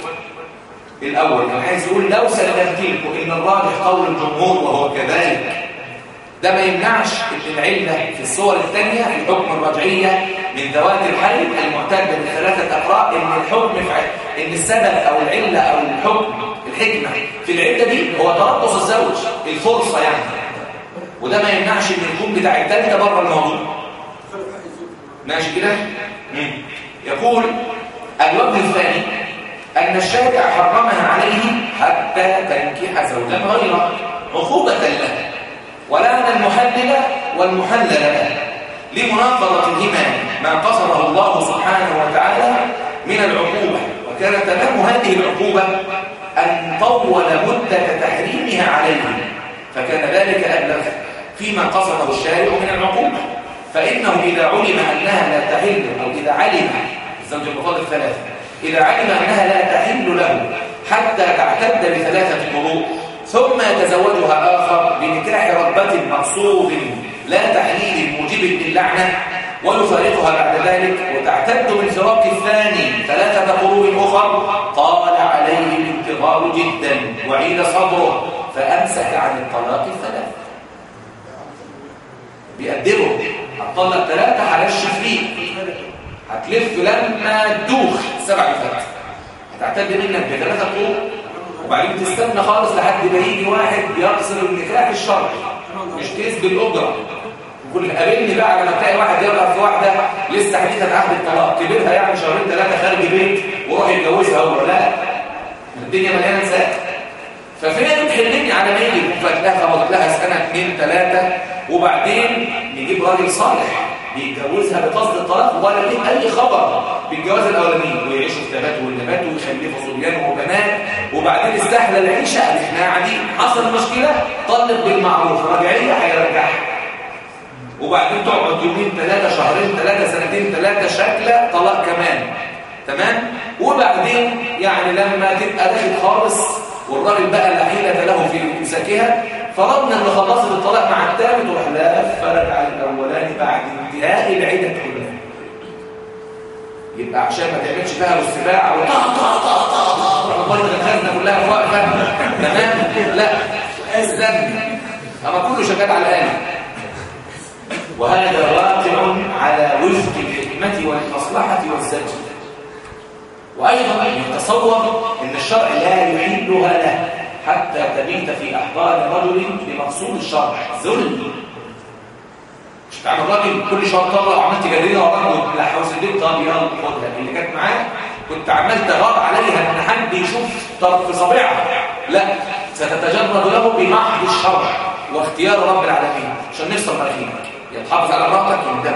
الاول انا عايز يقول لو سلمت لكم ان الراجح قول الجمهور وهو كذلك ده ما يمنعش ان العله في الصور الثانيه في حكم الرجعيه من ذوات الحي المعتاده بثلاثه اقراء ان الحكم في ع- ان السبب او العله او الحكم الحكمه في العده دي هو تربص الزوج الفرصه يعني وده ما يمنعش ان يكون بتاع الثالثه بره الموضوع خلوا حق الزوج ماشي كده مم. يقول الوجه الثاني أن الشارع حرمها عليه حتى تنكح زوجا غيره عقوبة له ولعن المحلل والمحلل له لمناقضتهما ما قصره الله سبحانه وتعالى من العقوبة وكان تمام هذه العقوبة أن طول مدة تحريمها عليه فكان ذلك أبلغ فيما قصده الشارع من العقوبة فإنه إذا علم أنها لا تحل أو إذا علم الزوج المفاضل الثلاثة إذا علم أنها لا تحل له حتى تعتد بثلاثة قروء ثم يتزوجها آخر بنكاح رغبة مقصود لا تحليل موجب للعنة ويفارقها بعد ذلك وتعتد من فراق الثاني ثلاثة قروء أخر طال عليه الانتظار جدا وعيد صدره فأمسك عن الطلاق الثلاث بيقدمه هتطلق ثلاثة هرش فيه هتلف لما تدوخ سبع فات هتعتد منك بثلاثة قروء وبعدين تستنى خالص لحد ما يجي واحد يقصر النكاح الشرعي مش كيس بالأجرة كل قابلني بقى لما تلاقي واحد يرغب في واحده لسه حديثه عهد الطلاق كبرها يعني شهرين ثلاثه خارج بيت وروح يتجوزها هو لا الدنيا مليانه نساء ففين تحلني على ما يجي فتلاقيها خبطت لها سنه اثنين ثلاثه وبعدين نجيب راجل صالح بيتجوزها بقصد الطلاق ولا ليه اي خبر بالجواز الاولاني ويعيشوا في تبات والنبات ويخلفوا صبيان وبنات وبعدين استحلى العيشه قال احنا قاعدين حصل مشكله طلق بالمعروف رجعيه هيرجعها وبعدين تقعد يومين ثلاثة شهرين ثلاثة سنتين ثلاثة شكلة طلاق كمان تمام وبعدين يعني لما تبقى داخل خالص والراجل بقى لا حيلة له في امساكها فرضنا ان خلصت الطلاق مع الثالث وراح لف فرجع الاولاني بعد انتهاء العدة كلها يبقى عشان ما تعملش فيها والسباع وطا طا طا طا طا تروح البيضة الخزنة كلها في واقفة تمام لا اسلم اما كله شغال على الآلة وهذا واقع على وفق الحكمة والمصلحة والزجر وأيضا يتصور أن الشرع لا يحلها له حتى تبيت في أحضان رجل بمقصود الشرع ذل مش تعمل راجل كل شهر طلع وعملت جريدة وراك وتلحوز الدين طب يلا خدها اللي كانت معاك كنت عمال تغار عليها ان حد يشوف طرف صابعها لا ستتجرد له بمحض الشرع واختيار رب العالمين عشان نفصل مناخيرك يا تحافظ على مراتك يا مدام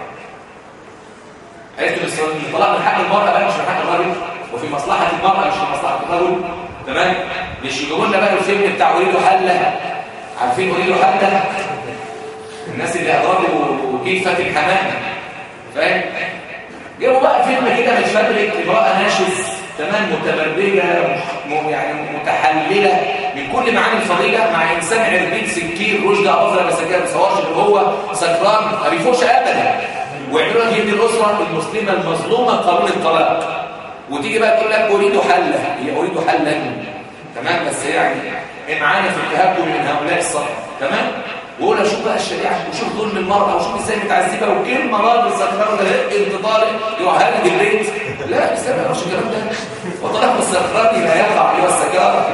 عرفت بس الطلاق من حق المرأة بقى مش من حق الراجل وفي مصلحة المرأة مش في مصلحة الرجل تمام مش يجيبوا لنا بقى الفيلم بتاع اريد حلة عارفين اريد حلة الناس اللي اغربوا كيف فاتن حمامة فاهم جابوا بقى فيلم كده متفبرك امرأة ناشز تمام متبرجة م- يعني متحللة من كل معاني الفضيلة مع إنسان عربين سكين رشد أبظر مساكين بصواش اللي هو سكران ما بيفوش أبدا ويعملوا لك يدي الأسرة المسلمة المظلومة قانون الطلاق وتيجي بقى تقول لك أريد حلة هي أريد حلا تمام بس يعني معانا في التهكم من هؤلاء الصف تمام وقول اشوف بقى الشريعه وشوف ظلم المراه وشوف ازاي متعذبه وكلمه راجل سكران ده انتظار يوهلك البيت لا الاسلام ما يعرفش الكلام ده وطلب السكران لا يقع ايها السكاره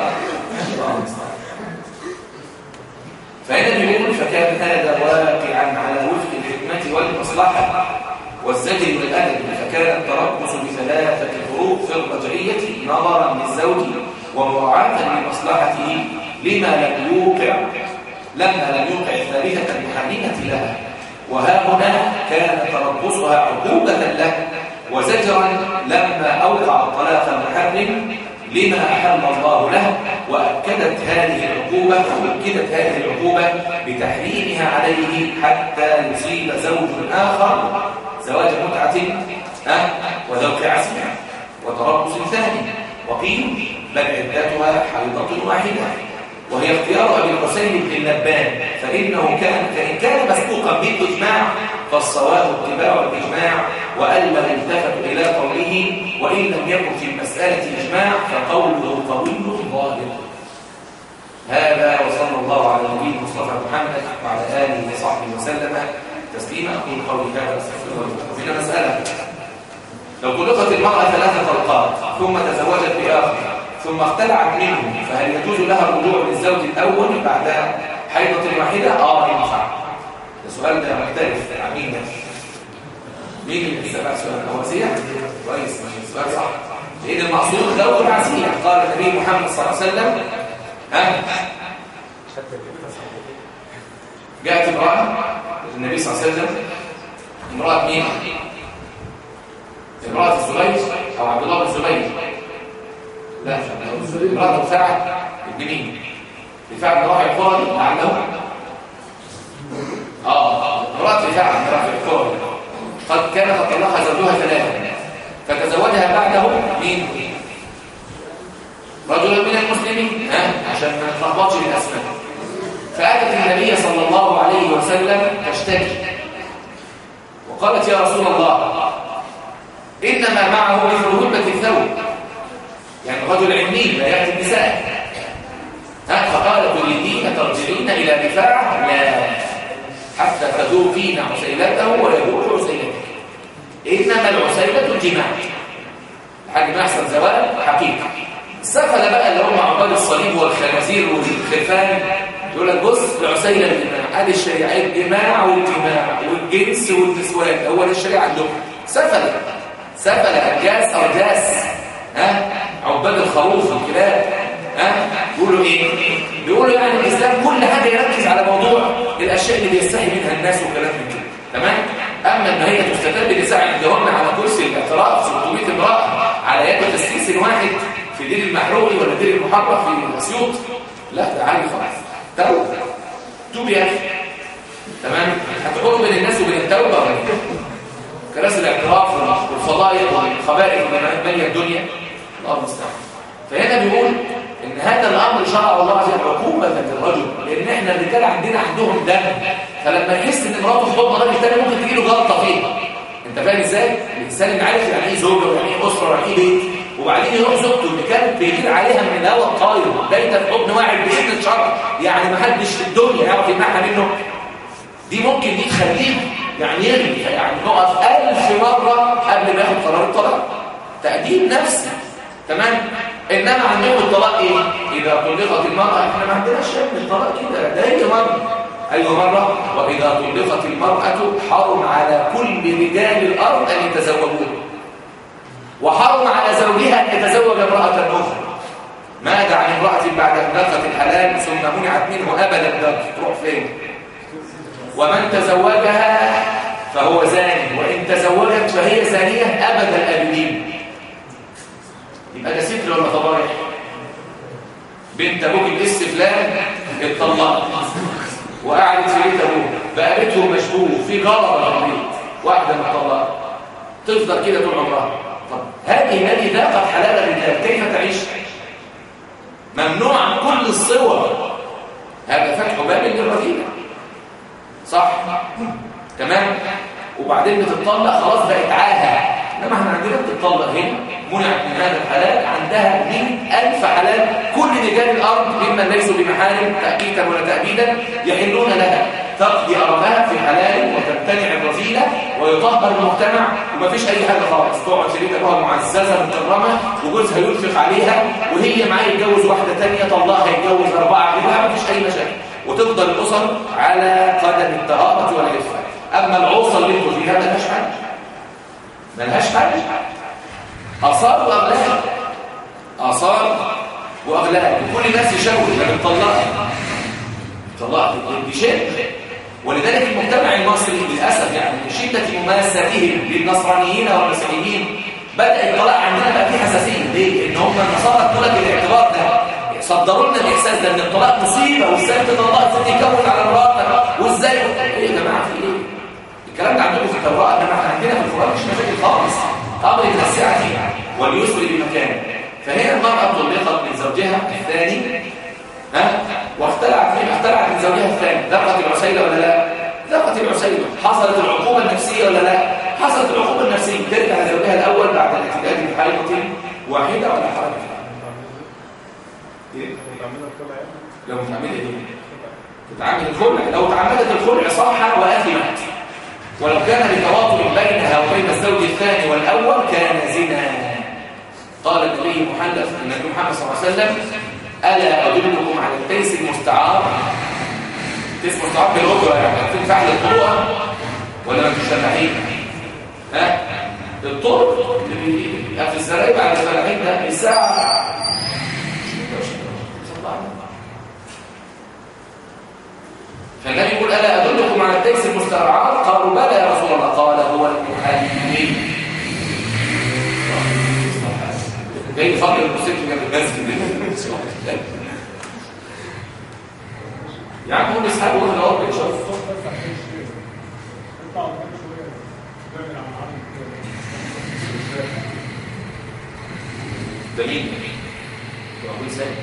فهنا بيقول فكان هذا واقعا على وفق الحكمه والمصلحه والزجر والادب فكان التربص بثلاثه فروق في الرجعيه نظرا للزوج ومراعاه لمصلحته لما لم يوقع لما لم يوقع الثالثة المحرمة لها وها هنا كان تربصها عقوبة له وزجرا لما أوقع الطلاق المحرم لما أحل الله له وأكدت هذه العقوبة وأكدت هذه العقوبة بتحريمها عليه حتى يصيب زوج آخر زواج متعة أه؟ وذوق عسل وتربص ثاني وقيل بل عدتها حيضة واحدة وهي اختيار أبي الحسين بن اللبان فإنه كان فإن كان مسبوقا بالإجماع فالصواب اتباع الإجماع وألا التفت إلى قوله وإن لم يكن في المسألة إجماع فقوله قوي ظاهر هذا وصلى الله على نبينا نبينا المصطفى محمد وعلى اله وصحبه وسلم تسليما اقول قولي هذا واستغفر الله لي ولكم. هنا مساله لو طلقت المراه ثلاث طلقات ثم تزوجت باخر ثم اختلعت منه فهل يجوز لها الرجوع للزوج الاول بعد حيضه واحده اه ينفع السؤال ده مختلف عن مين ده؟ مين اللي بيسال بقى السؤال هو وسيع كويس ماشي السؤال صح لان المقصود زوج عسير قال النبي محمد صلى الله عليه وسلم ها جاءت امراه النبي صلى الله عليه وسلم امراه مين امراه الزبير او عبد الله بن الزبير لا مش عبد الله بن الزبير امراه رفاعه ابن مين رفاعه بن رافع القرظي لعله اه امراه رفاعه بن رافع القرظي قد كان قد طلقها زوجها ثلاثة فتزوجها بعده مين؟ رجل من المسلمين ها عشان ما نتلخبطش بالاسماء فاتت النبي صلى الله عليه وسلم تشتكي وقالت يا رسول الله انما معه مثل هبه الثوب يعني رجل عني لا ياتي النساء ها فقال تريدين ترجعين الى رفاعه لا حتى تذوقين عسيلته ويذوق عسيلتك إنما العسيلة الجماع حاجة ما أحسن زواج حقيقة السفلة بقى اللي هم عقاد الصليب والخنازير والخرفان يقول لك بص العسيلة الجماع هذه الشريعة الجماع والجماع والجنس والنسوان هو ده الشريعة عندهم سفلة سفلة أرجاس أرجاس ها عباد الخروف والكلاب ها بيقولوا ايه بيقولوا يعني الاسلام كل حاجه يركز على موضوع الاشياء اللي بيستحي منها الناس وكلام من كده تمام اما ان هي تستدل بنساء عندهن على كرسي الاعتراف 600 امراه على يد تسليس واحد في دير المحروقي ولا دير المحرق في اسيوط لا ده عالي خالص توبه توب يا اخي تمام هتحط بين الناس وبين التوبه ولا إيه؟ كراسي الاعتراف والفضائل والخبائث اللي ماليه الدنيا الله المستعان فهنا بيقول ان هذا الامر شرع الله عز وجل عقوبه للرجل لان احنا الرجال عندنا عندهم دم فلما يحس ان مراته في حضن راجل تاني ممكن تجي له جلطه فيه انت فاهم ازاي الانسان اللي عارف يعني ايه زوجه ويعني ايه اسره ويعني ايه بيت وبعدين يروح زوجته اللي كان بيجير عليها من الهواء الطاير بايته في حضن واحد باذن الشرع يعني ما حدش في الدنيا يعرف يمنعها منه دي ممكن دي تخليه يعني يغلي يعني نقف ألف مرة قبل ما ياخد قرار الطلاق تأديب نفسي تمام انما عندهم الطلاق ايه اذا طلقت المراه احنا ما عندناش شيء من الطلاق كده ده هي مره ايوه مره واذا طلقت المراه حرم على كل رجال الارض ان يتزوجوها وحرم على زوجها ان يتزوج امراه اخرى ماذا عن امراه بعد مدقه الحلال ثم منعت منه ابدا تروح فين ومن تزوجها فهو زاني وان تزوجت فهي زانيه ابد الابدين يبقى ده ستر ولا فضايح بنت ابوك الاس فلان اتطلقت وقعدت في بيت ابوه بقى بيتهم مشبوه في غلطه في البيت واحده متطلقه تفضل كده طول عمرها طب هذه هذه ذاقت حلال الرجال كيف تعيش ممنوع عن كل الصور هذا فتح باب للرذيله صح تمام وبعدين بتطلق خلاص بقت عاهه انما احنا عندنا بتطلق هنا منعت من هذا الحلال عندها 100000 حلال كل رجال الارض ممن ليسوا بمحارم تاكيدا ولا تابيدا يحلون لها تقضي ارضها في حلال وتمتنع الرذيله ويطهر المجتمع ومفيش اي حاجه خالص تقعد في بيت ابوها معززه مكرمه وجوزها ينفق عليها وهي معاه يتجوز واحده ثانيه طلقها يتجوز اربعه غيرها مفيش اي مشاكل وتفضل الاسر على قدم الطهاره والعفه اما العوصه اللي انتوا فيها ملهاش حل ملهاش حل اثار واغلال اثار واغلال وكل الناس يشاور لما طلقت طلقت دي شيء ولذلك المجتمع المصري للاسف يعني من شده مماساتهم للنصرانيين والمسيحيين بدا الطلاق عندنا بقى فيه حساسيه ليه؟ ان هم النصارى ادوا لك الاعتبار ده صدروا لنا الاحساس ده ان الطلاق مصيبه وازاي تطلقت تتكون على مراتك وازاي ايه يا جماعه في ايه؟ الكلام ده عندكم في التوراة انما احنا عندنا في القرآن مش مشاكل خالص امر التسعة واليسر بمكانه فهنا المرأة طلقت من زوجها الثاني ها واختلعت من اختلعت من زوجها الثاني ذاقت العسيلة ولا لا؟ ذاقت العسيلة حصلت العقوبة النفسية ولا لا؟ حصلت العقوبة النفسية ترجع لزوجها الأول بعد الاعتداد بحريقة واحدة ولا حركة؟ ايه؟ لو مش عامل ايه؟ تتعمد الخلع لو تعمدت الخلع صح وأثمت ولو كان لتواطؤ بينها وبين الزوج الثاني والأول كان زنا قال النبي محمد النبي محمد صلى الله عليه وسلم ألا أدلكم على التيس المستعار التيس المستعار بالأجرة يعني في فعل الطرق ولا ما فيش فلاحين ها الطرق اللي بيبقى في الزرايب على الفلاحين ده الساعة فالنبي يقول ألا أدلكم على التيس المسترعات قالوا بلى يا رسول الله قال هو المحلل جاي فضل الموسيقى جنب المسجد يا عم قول اسحاق وقول لو ربك شوف ده مين؟ أبو سامي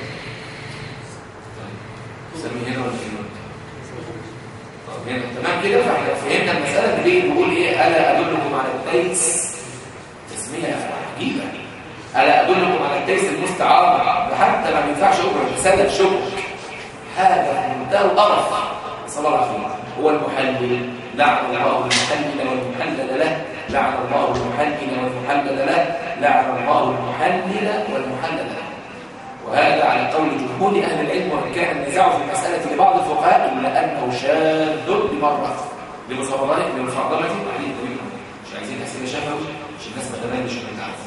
سامي هنا ولا هنا؟ طب هنا تمام كده فاحنا فهمنا المسألة دي بيقول ايه ألا أدلكم على التيس تسمية عجيبة ألا أدلكم على التيس المستعار ده حتى ما بينفعش أجرة رسالة شكر حاجة في منتهى القرف صلى الله عليه وسلم هو المحلل لعن الله المحلل والمحلل له لعن الله المحلل والمحلل له لعن الله المحلل والمحلل له وهذا على قول جمهور أهل العلم وإن كان النزاع في المسألة لبعض الفقهاء إلا أنه شاذ بمرة لمصادرته لمصادرته عليه الدليل مش عايزين أسئلة شفوي مش الناس ما تبانش من تعرف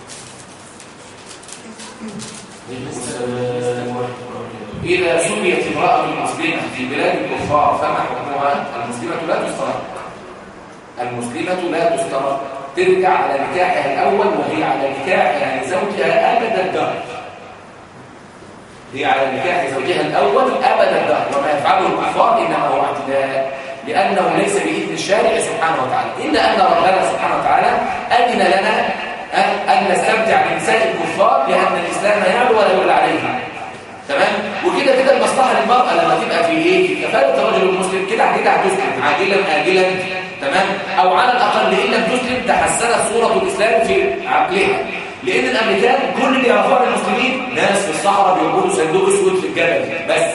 إذا سميت امرأة مسلمة في بلاد الكفار فما حكمها؟ المسلمة لا تسترق المسلمة لا تسترق ترجع على نكاحها الأول وهي على نكاح يعني زوجها أبد الدهر هي على نكاح زوجها الأول أبد الدهر وما يفعله الكفار إنما هو اعتداء لأنه ليس بإذن الشارع سبحانه وتعالى إلا أن ربنا سبحانه وتعالى أذن لنا أن نستمتع بنساء الكفار لأن الإسلام يعلو ولا يولى عليها تمام وكده كده المصلحة للمرأة لما تبقى في إيه في كفالة الرجل المسلم كده كده هتسلم عاجلا آجلا تمام أو على الأقل إن لم تسلم تحسنت صورة الإسلام في عقلها لأن الأمريكان كل اللي يعرفوها عن المسلمين ناس في الصحراء بيعبدوا صندوق أسود في الجبل بس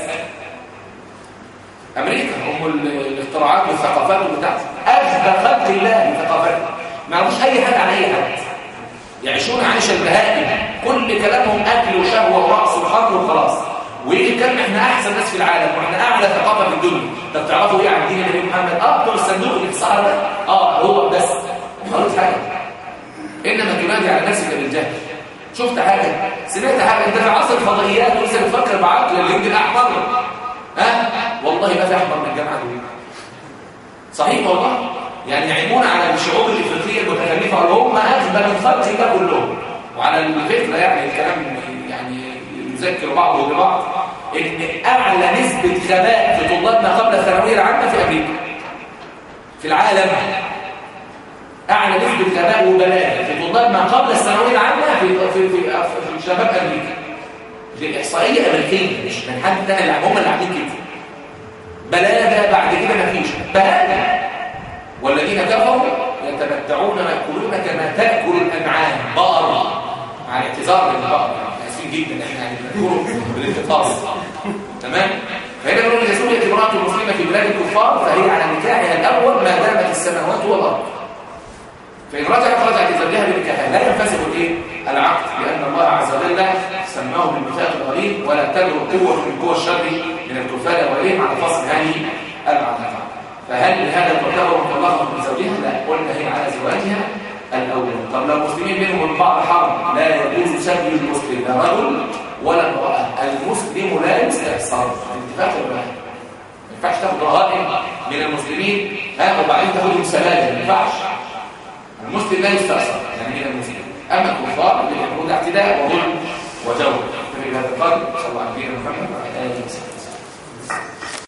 أمريكا هم الاختراعات والثقافات والبتاع أشبه خلق الله بثقافتهم ما يعرفوش أي حاجة عن أي حد يعيشون عيش البهائم كل كلامهم أكل وشهوة ورقص وخمر وخلاص ويجي يتكلم احنا أحسن ناس في العالم واحنا أعلى ثقافة في الدنيا طب تعرفوا إيه عن دين النبي محمد؟ آه بتوع الصندوق اللي في الصحراء ده آه هو بس خلاص حاجة إنما تنادي على نفسك بالجهل شفت حاجة سمعت حاجة انت في عصر الفضائيات ولسه بتفكر بعقل الهند الأحمر ها والله ما في أحمر من الجامعة دي صحيح والله يعني يعيبون على الشعوب الإفريقية المتخلفة اللي هم أغبى من خلق الله كلهم وعلى الفكرة يعني الكلام يعني يذكر بعضه ببعض إن أعلى نسبة غباء في طلاب ما قبل الثانوية العامة في أمريكا في العالم أعلى نسبة غباء وبلاغة في طلاب ما قبل الثانوية العامة في في في, في شباب أمريكا دي إحصائية أمريكية مش من حد تاني اللي هم اللي عاملين كده بلاغة بعد كده مفيش بلاغة والذين كفروا يتمتعون ويأكلون كما تأكل الأنعام بقر مع الاعتذار للبقر اسفين جدا احنا يعني بنذكره بالانتقاص تمام فهنا بنقول اذا سميت امراه مسلمه في بلاد الكفار فهي على نكاحها الاول ما دامت السماوات والارض فإن رجعت رجعت لزوجها بنكاحها لا ينفسخ الايه؟ العقد لأن الله عز وجل سماه بالميثاق الغليظ ولا تجرؤ قوة من قوى الشر من الكفار وغيرهم على فصل هذه العلاقة فهل هذا تعتبر مطلقة من زوجها؟ لا قلنا هي على زواجها الأول طب لو المسلمين منهم من بعض حرب لا يجوز سبي المسلم لا رجل ولا امرأة المسلم لا يستحصر اتفاق ولا ما ينفعش تاخد رهائن من المسلمين ها وبعدين تاخدهم سلاجل ما ينفعش المسلم لا يستأثر يعني من المسلم أما الكفار اللي يعملون اعتداء وظلم وجور في هذا القرن صلى الله عليه وسلم محمد وعلى آله وسلم